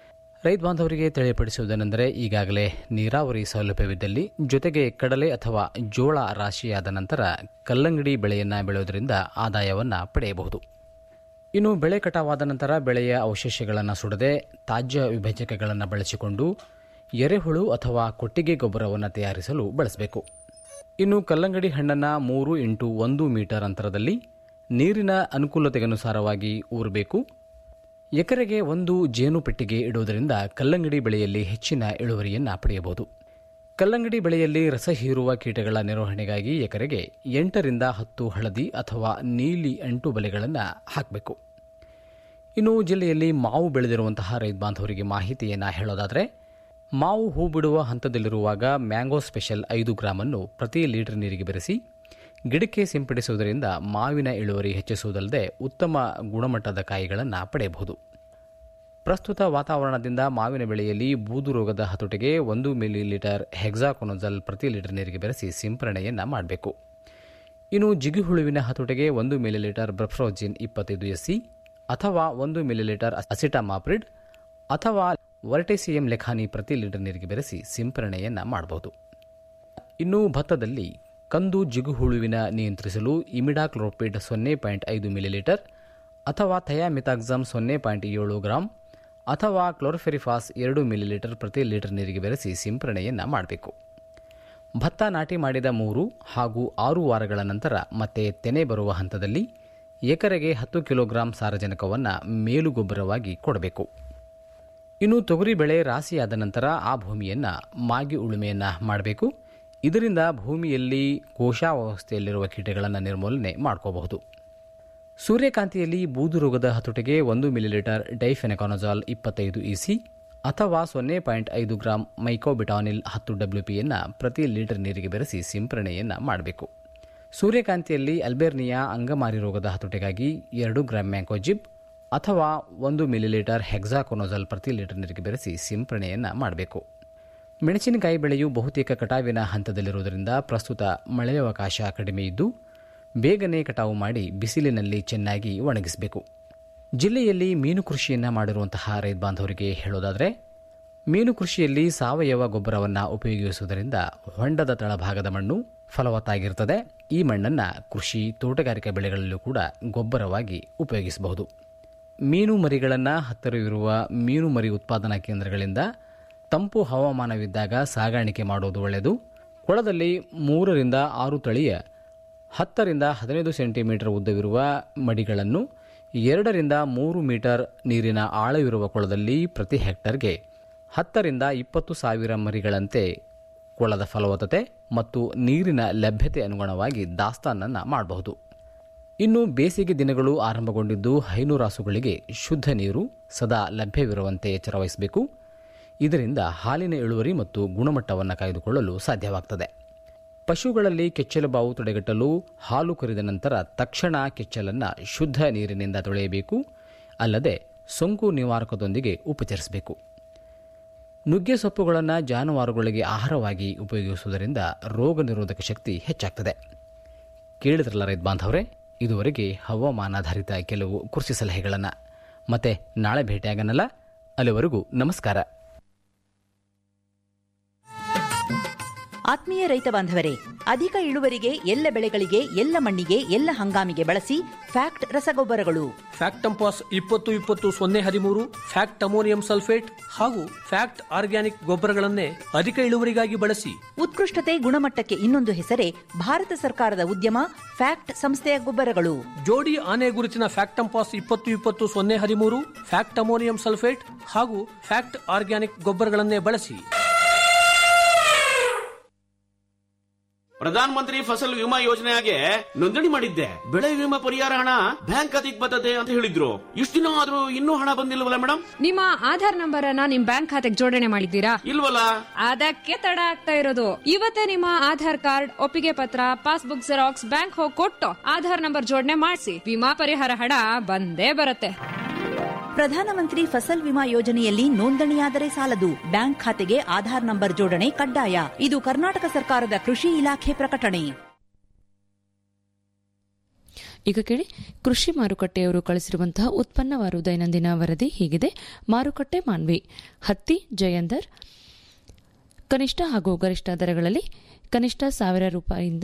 Speaker 12: ರೈತ ಬಾಂಧವರಿಗೆ ತಿಳಿಯಪಡಿಸುವುದೇನೆಂದರೆ ಈಗಾಗಲೇ ನೀರಾವರಿ ಸೌಲಭ್ಯವಿದ್ದಲ್ಲಿ ಜೊತೆಗೆ ಕಡಲೆ ಅಥವಾ ಜೋಳ ರಾಶಿಯಾದ ನಂತರ ಕಲ್ಲಂಗಡಿ ಬೆಳೆಯನ್ನು ಬೆಳೆಯುವುದರಿಂದ ಆದಾಯವನ್ನು ಪಡೆಯಬಹುದು ಇನ್ನು ಬೆಳೆ ಕಟಾವಾದ ನಂತರ ಬೆಳೆಯ ಅವಶೇಷಗಳನ್ನು ಸುಡದೆ ತಾಜ್ಯ ವಿಭಜಕಗಳನ್ನು ಬಳಸಿಕೊಂಡು ಎರೆಹುಳು ಅಥವಾ ಕೊಟ್ಟಿಗೆ ಗೊಬ್ಬರವನ್ನು ತಯಾರಿಸಲು ಬಳಸಬೇಕು ಇನ್ನು ಕಲ್ಲಂಗಡಿ ಹಣ್ಣನ್ನು ಮೂರು ಇಂಟು ಒಂದು ಮೀಟರ್ ಅಂತರದಲ್ಲಿ ನೀರಿನ ಅನುಕೂಲತೆಗನುಸಾರವಾಗಿ ಊರಬೇಕು ಎಕರೆಗೆ ಒಂದು ಜೇನು ಪೆಟ್ಟಿಗೆ ಇಡುವುದರಿಂದ ಕಲ್ಲಂಗಡಿ ಬೆಳೆಯಲ್ಲಿ ಹೆಚ್ಚಿನ ಇಳುವರಿಯನ್ನು ಪಡೆಯಬಹುದು ಕಲ್ಲಂಗಡಿ ಬೆಳೆಯಲ್ಲಿ ರಸ ಹೀರುವ ಕೀಟಗಳ ನಿರ್ವಹಣೆಗಾಗಿ ಎಕರೆಗೆ ಎಂಟರಿಂದ ಹತ್ತು ಹಳದಿ ಅಥವಾ ನೀಲಿ ಅಂಟು ಬಲೆಗಳನ್ನು ಹಾಕಬೇಕು ಇನ್ನು ಜಿಲ್ಲೆಯಲ್ಲಿ ಮಾವು ಬೆಳೆದಿರುವಂತಹ ರೈತ ಬಾಂಧವರಿಗೆ ಮಾಹಿತಿಯನ್ನು ಹೇಳೋದಾದರೆ ಮಾವು ಹೂ ಬಿಡುವ ಹಂತದಲ್ಲಿರುವಾಗ ಮ್ಯಾಂಗೋ ಸ್ಪೆಷಲ್ ಐದು ಗ್ರಾಮನ್ನು ಪ್ರತಿ ಲೀಟರ್ ನೀರಿಗೆ ಬೆರೆಸಿ ಗಿಡಕ್ಕೆ ಸಿಂಪಡಿಸುವುದರಿಂದ ಮಾವಿನ ಇಳುವರಿ ಹೆಚ್ಚಿಸುವುದಲ್ಲದೆ ಉತ್ತಮ ಗುಣಮಟ್ಟದ ಕಾಯಿಗಳನ್ನು ಪಡೆಯಬಹುದು ಪ್ರಸ್ತುತ ವಾತಾವರಣದಿಂದ ಮಾವಿನ ಬೆಳೆಯಲ್ಲಿ ಬೂದು ರೋಗದ ಹತೋಟಿಗೆ ಒಂದು ಮಿಲಿ ಲೀಟರ್ ಹೆಕ್ಸಾಕೊನೋಜಲ್ ಪ್ರತಿ ಲೀಟರ್ ನೀರಿಗೆ ಬೆರೆಸಿ ಸಿಂಪರಣೆಯನ್ನು ಮಾಡಬೇಕು ಇನ್ನು ಜಿಗಿಹುಳುವಿನ ಹತೋಟಿಗೆ ಒಂದು ಮಿಲಿ ಲೀಟರ್ ಬ್ರಫ್ರೋಜಿನ್ ಇಪ್ಪತ್ತೈದು ಎಸ್ಸಿ ಅಥವಾ ಒಂದು ಮಿಲಿ ಲೀಟರ್ ಅಸಿಟಾಮಾಪ್ರಿಡ್ ಅಥವಾ ವರ್ಟೆಸಿಯಂ ಲೆಖಾನಿ ಪ್ರತಿ ಲೀಟರ್ ನೀರಿಗೆ ಬೆರೆಸಿ ಸಿಂಪರಣೆಯನ್ನು ಮಾಡಬಹುದು ಇನ್ನು ಭತ್ತದಲ್ಲಿ ಕಂದು ಜಿಗುಹುಳುವಿನ ನಿಯಂತ್ರಿಸಲು ಇಮಿಡಾಕ್ಲೋಪಿಡ್ ಸೊನ್ನೆ ಪಾಯಿಂಟ್ ಐದು ಮಿಲಿಲೀಟರ್ ಅಥವಾ ಥಯಾಮಿತಾಕ್ಸಮ್ ಸೊನ್ನೆ ಪಾಯಿಂಟ್ ಏಳು ಗ್ರಾಂ ಅಥವಾ ಕ್ಲೋರ್ಫೆರಿಫಾಸ್ ಎರಡು ಮಿಲಿಲೀಟರ್ ಪ್ರತಿ ಲೀಟರ್ ನೀರಿಗೆ ಬೆರೆಸಿ ಸಿಂಪರಣೆಯನ್ನು ಮಾಡಬೇಕು ಭತ್ತ ನಾಟಿ ಮಾಡಿದ ಮೂರು ಹಾಗೂ ಆರು ವಾರಗಳ ನಂತರ ಮತ್ತೆ ತೆನೆ ಬರುವ ಹಂತದಲ್ಲಿ ಎಕರೆಗೆ ಹತ್ತು ಕಿಲೋಗ್ರಾಂ ಸಾರಜನಕವನ್ನು ಮೇಲುಗೊಬ್ಬರವಾಗಿ ಕೊಡಬೇಕು ಇನ್ನು ತೊಗರಿ ಬೆಳೆ ರಾಸಿಯಾದ ನಂತರ ಆ ಭೂಮಿಯನ್ನು ಮಾಗಿ ಉಳುಮೆಯನ್ನು ಮಾಡಬೇಕು ಇದರಿಂದ ಭೂಮಿಯಲ್ಲಿ ಕೋಶಾವಸ್ಥೆಯಲ್ಲಿರುವ ಕೀಟಗಳನ್ನು ನಿರ್ಮೂಲನೆ ಮಾಡ್ಕೋಬಹುದು ಸೂರ್ಯಕಾಂತಿಯಲ್ಲಿ ಬೂದು ರೋಗದ ಹತೋಟಿಗೆ ಒಂದು ಮಿಲಿಲೀಟರ್ ಡೈಫೆನಕಾನಜಾಲ್ ಇಪ್ಪತ್ತೈದು ಇಸಿ ಅಥವಾ ಸೊನ್ನೆ ಪಾಯಿಂಟ್ ಐದು ಗ್ರಾಂ ಮೈಕೋಬಿಟಾನಿಲ್ ಹತ್ತು ಡಬ್ಲ್ಯೂಪಿಯನ್ನು ಪ್ರತಿ ಲೀಟರ್ ನೀರಿಗೆ ಬೆರೆಸಿ ಸಿಂಪರಣೆಯನ್ನು ಮಾಡಬೇಕು ಸೂರ್ಯಕಾಂತಿಯಲ್ಲಿ ಅಲ್ಬೇರ್ನಿಯಾ ಅಂಗಮಾರಿ ರೋಗದ ಹತೋಟಿಗಾಗಿ ಎರಡು ಗ್ರಾಂ ಮ್ಯಾಂಕೋಜಿಬ್ ಅಥವಾ ಒಂದು ಮಿಲಿಲೀಟರ್ ಹೆಕ್ಸಾಕೊನೋಜಲ್ ಪ್ರತಿ ಲೀಟರ್ ನೀರಿಗೆ ಬೆರೆಸಿ ಸಿಂಪರಣೆಯನ್ನು ಮಾಡಬೇಕು ಮೆಣಸಿನಕಾಯಿ ಬೆಳೆಯು ಬಹುತೇಕ ಕಟಾವಿನ ಹಂತದಲ್ಲಿರುವುದರಿಂದ ಪ್ರಸ್ತುತ ಮಳೆಯವಕಾಶ ಕಡಿಮೆ ಇದ್ದು ಬೇಗನೆ ಕಟಾವು ಮಾಡಿ ಬಿಸಿಲಿನಲ್ಲಿ ಚೆನ್ನಾಗಿ ಒಣಗಿಸಬೇಕು ಜಿಲ್ಲೆಯಲ್ಲಿ ಮೀನು ಕೃಷಿಯನ್ನು ಮಾಡಿರುವಂತಹ ರೈತ ಬಾಂಧವರಿಗೆ ಹೇಳೋದಾದರೆ ಮೀನು ಕೃಷಿಯಲ್ಲಿ ಸಾವಯವ ಗೊಬ್ಬರವನ್ನು ಉಪಯೋಗಿಸುವುದರಿಂದ ಹೊಂಡದ ತಳಭಾಗದ ಮಣ್ಣು ಫಲವತ್ತಾಗಿರುತ್ತದೆ ಈ ಮಣ್ಣನ್ನು ಕೃಷಿ ತೋಟಗಾರಿಕಾ ಬೆಳೆಗಳಲ್ಲೂ ಕೂಡ ಗೊಬ್ಬರವಾಗಿ ಉಪಯೋಗಿಸಬಹುದು ಮೀನು ಮರಿಗಳನ್ನು ಹತ್ತಿರವಿರುವ ಮೀನು ಮರಿ ಉತ್ಪಾದನಾ ಕೇಂದ್ರಗಳಿಂದ ತಂಪು ಹವಾಮಾನವಿದ್ದಾಗ ಸಾಗಾಣಿಕೆ ಮಾಡುವುದು ಒಳ್ಳೆಯದು ಕೊಳದಲ್ಲಿ ಮೂರರಿಂದ ಆರು ತಳಿಯ ಹತ್ತರಿಂದ ಹದಿನೈದು ಸೆಂಟಿಮೀಟರ್ ಉದ್ದವಿರುವ ಮಡಿಗಳನ್ನು ಎರಡರಿಂದ ಮೂರು ಮೀಟರ್ ನೀರಿನ ಆಳವಿರುವ ಕೊಳದಲ್ಲಿ ಪ್ರತಿ ಹೆಕ್ಟರ್ಗೆ ಹತ್ತರಿಂದ ಇಪ್ಪತ್ತು ಸಾವಿರ ಮರಿಗಳಂತೆ ಕೊಳದ ಫಲವತ್ತತೆ ಮತ್ತು ನೀರಿನ ಲಭ್ಯತೆ ಅನುಗುಣವಾಗಿ ದಾಸ್ತಾನನ್ನು ಮಾಡಬಹುದು ಇನ್ನು ಬೇಸಿಗೆ ದಿನಗಳು ಆರಂಭಗೊಂಡಿದ್ದು ಹೈನುರಾಸುಗಳಿಗೆ ಶುದ್ಧ ನೀರು ಸದಾ ಲಭ್ಯವಿರುವಂತೆ ಎಚ್ಚರವಹಿಸಬೇಕು ಇದರಿಂದ ಹಾಲಿನ ಇಳುವರಿ ಮತ್ತು ಗುಣಮಟ್ಟವನ್ನು ಕಾಯ್ದುಕೊಳ್ಳಲು ಸಾಧ್ಯವಾಗ್ತದೆ ಪಶುಗಳಲ್ಲಿ ಕೆಚ್ಚಲು ಬಾವು ತಡೆಗಟ್ಟಲು ಹಾಲು ಕರಿದ ನಂತರ ತಕ್ಷಣ ಕೆಚ್ಚಲನ್ನು ಶುದ್ಧ ನೀರಿನಿಂದ ತೊಳೆಯಬೇಕು ಅಲ್ಲದೆ ಸೋಂಕು ನಿವಾರಕದೊಂದಿಗೆ ಉಪಚರಿಸಬೇಕು ನುಗ್ಗೆ ಸೊಪ್ಪುಗಳನ್ನು ಜಾನುವಾರುಗಳಿಗೆ ಆಹಾರವಾಗಿ ಉಪಯೋಗಿಸುವುದರಿಂದ ರೋಗ ನಿರೋಧಕ ಶಕ್ತಿ ಹೆಚ್ಚಾಗ್ತದೆ ಕೇಳಿದ್ರಲ್ಲ ರೈತ ಬಾಂಧವರೇ ಇದುವರೆಗೆ ಹವಾಮಾನಾಧಾರಿತ ಕೆಲವು ಕೃಷಿ ಸಲಹೆಗಳನ್ನು ಮತ್ತೆ ನಾಳೆ ಭೇಟಿಯಾಗನಲ್ಲ ಅಲ್ಲಿವರೆಗೂ ನಮಸ್ಕಾರ
Speaker 13: ಆತ್ಮೀಯ ರೈತ ಬಾಂಧವರೇ ಅಧಿಕ ಇಳುವರಿಗೆ ಎಲ್ಲ ಬೆಳೆಗಳಿಗೆ ಎಲ್ಲ ಮಣ್ಣಿಗೆ ಎಲ್ಲ ಹಂಗಾಮಿಗೆ ಬಳಸಿ ಫ್ಯಾಕ್ಟ್ ರಸಗೊಬ್ಬರಗಳು
Speaker 14: ಫ್ಯಾಕ್ಟ್ ಟಂಪಾಸ್ ಇಪ್ಪತ್ತು ಇಪ್ಪತ್ತು ಸೊನ್ನೆ ಹದಿಮೂರು ಫ್ಯಾಕ್ಟ್ ಅಮೋನಿಯಂ ಸಲ್ಫೇಟ್ ಹಾಗೂ ಫ್ಯಾಕ್ಟ್ ಆರ್ಗ್ಯಾನಿಕ್ ಗೊಬ್ಬರಗಳನ್ನೇ ಅಧಿಕ ಇಳುವರಿಗಾಗಿ ಬಳಸಿ
Speaker 13: ಉತ್ಕೃಷ್ಟತೆ ಗುಣಮಟ್ಟಕ್ಕೆ ಇನ್ನೊಂದು ಹೆಸರೇ ಭಾರತ ಸರ್ಕಾರದ ಉದ್ಯಮ ಫ್ಯಾಕ್ಟ್ ಸಂಸ್ಥೆಯ ಗೊಬ್ಬರಗಳು
Speaker 14: ಜೋಡಿ ಆನೆ ಗುರುತಿನ ಫ್ಯಾಕ್ಟ್ ಟಂಪಾಸ್ ಇಪ್ಪತ್ತು ಇಪ್ಪತ್ತು ಸೊನ್ನೆ ಹದಿಮೂರು ಫ್ಯಾಕ್ಟ್ ಅಮೋನಿಯಂ ಸಲ್ಫೇಟ್ ಹಾಗೂ ಫ್ಯಾಕ್ಟ್ ಆರ್ಗ್ಯಾನಿಕ್ ಗೊಬ್ಬರಗಳನ್ನೇ ಬಳಸಿ
Speaker 15: ಪ್ರಧಾನ ಮಂತ್ರಿ ಫಸಲ್ ವಿಮಾ ಯೋಜನೆಗೆ ನೋಂದಣಿ ಮಾಡಿದ್ದೆ ಬೆಳೆ ವಿಮಾ ಪರಿಹಾರ ಹಣ ಬ್ಯಾಂಕ್ ಖಾತೆಗೆ ಬರ್ತದೆ ಅಂತ ಹೇಳಿದ್ರು ಇಷ್ಟು ದಿನ ಆದ್ರೂ ಇನ್ನೂ ಹಣ ಬಂದಿಲ್ವಲ್ಲ ಮೇಡಮ್
Speaker 16: ನಿಮ್ಮ ಆಧಾರ್ ನಂಬರ್ ಅನ್ನ ನಿಮ್ ಬ್ಯಾಂಕ್ ಖಾತೆಗೆ ಜೋಡಣೆ ಮಾಡಿದ್ದೀರಾ
Speaker 15: ಇಲ್ವಲ್ಲ
Speaker 16: ಅದಕ್ಕೆ ತಡ ಆಗ್ತಾ ಇರೋದು ಇವತ್ತೇ ನಿಮ್ಮ ಆಧಾರ್ ಕಾರ್ಡ್ ಒಪ್ಪಿಗೆ ಪತ್ರ ಪಾಸ್ಬುಕ್ ಜೆರಾಕ್ಸ್ ಬ್ಯಾಂಕ್ ಹೋಗಿ ಕೊಟ್ಟು ಆಧಾರ್ ನಂಬರ್ ಜೋಡಣೆ ಮಾಡಿಸಿ ವಿಮಾ ಪರಿಹಾರ ಹಣ ಬಂದೇ ಬರುತ್ತೆ
Speaker 13: ಪ್ರಧಾನಮಂತ್ರಿ ಫಸಲ್ ವಿಮಾ ಯೋಜನೆಯಲ್ಲಿ ನೋಂದಣಿಯಾದರೆ ಸಾಲದು ಬ್ಯಾಂಕ್ ಖಾತೆಗೆ ಆಧಾರ್ ನಂಬರ್ ಜೋಡಣೆ ಕಡ್ಡಾಯ ಇದು ಕರ್ನಾಟಕ ಸರ್ಕಾರದ ಕೃಷಿ ಇಲಾಖೆ ಪ್ರಕಟಣೆ
Speaker 2: ಈಗ ಕೇಳಿ ಕೃಷಿ ಮಾರುಕಟ್ಟೆಯವರು ಕಳಿಸಿರುವಂತಹ ಉತ್ಪನ್ನವಾರು ದೈನಂದಿನ ವರದಿ ಹೀಗಿದೆ ಮಾರುಕಟ್ಟೆ ಮಾನ್ವಿ ಹತ್ತಿ ಜಯಂದರ್ ಕನಿಷ್ಠ ಹಾಗೂ ಗರಿಷ್ಠ ದರಗಳಲ್ಲಿ ಕನಿಷ್ಠ ಸಾವಿರ ರೂಪಾಯಿಯಿಂದ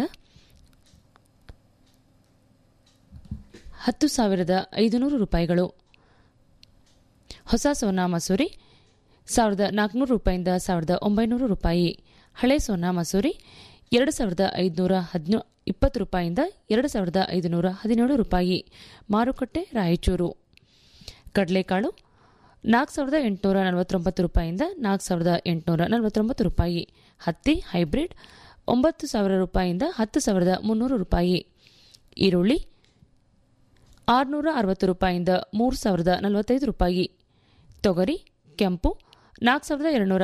Speaker 2: ಹತ್ತು ಸಾವಿರದ ಐದುನೂರು ರೂಪಾಯಿಗಳು ಹೊಸ ಸೋನಾ ಮಸೂರಿ ಸಾವಿರದ ನಾಲ್ಕುನೂರು ರೂಪಾಯಿಂದ ಸಾವಿರದ ಒಂಬೈನೂರು ರೂಪಾಯಿ ಹಳೆ ಸೋನಾ ಮಸೂರಿ ಎರಡು ಸಾವಿರದ ಐದುನೂರ ಹದಿನೋ ಇಪ್ಪತ್ತು ರೂಪಾಯಿಂದ ಎರಡು ಸಾವಿರದ ಐದುನೂರ ಹದಿನೇಳು ರೂಪಾಯಿ ಮಾರುಕಟ್ಟೆ ರಾಯಚೂರು ಕಡಲೆಕಾಳು ನಾಲ್ಕು ಸಾವಿರದ ಎಂಟುನೂರ ನಲವತ್ತೊಂಬತ್ತು ರೂಪಾಯಿಯಿಂದ ನಾಲ್ಕು ಸಾವಿರದ ಎಂಟುನೂರ ನಲವತ್ತೊಂಬತ್ತು ರೂಪಾಯಿ ಹತ್ತಿ ಹೈಬ್ರಿಡ್ ಒಂಬತ್ತು ಸಾವಿರ ರೂಪಾಯಿಯಿಂದ ಹತ್ತು ಸಾವಿರದ ಮುನ್ನೂರು ರೂಪಾಯಿ ಈರುಳ್ಳಿ ಆರುನೂರ ಅರವತ್ತು ರೂಪಾಯಿಯಿಂದ ಮೂರು ಸಾವಿರದ ನಲವತ್ತೈದು ರೂಪಾಯಿ ತೊಗರಿ ಕೆಂಪು ನಾಲ್ಕು ಸಾವಿರದ ಎರಡುನೂರ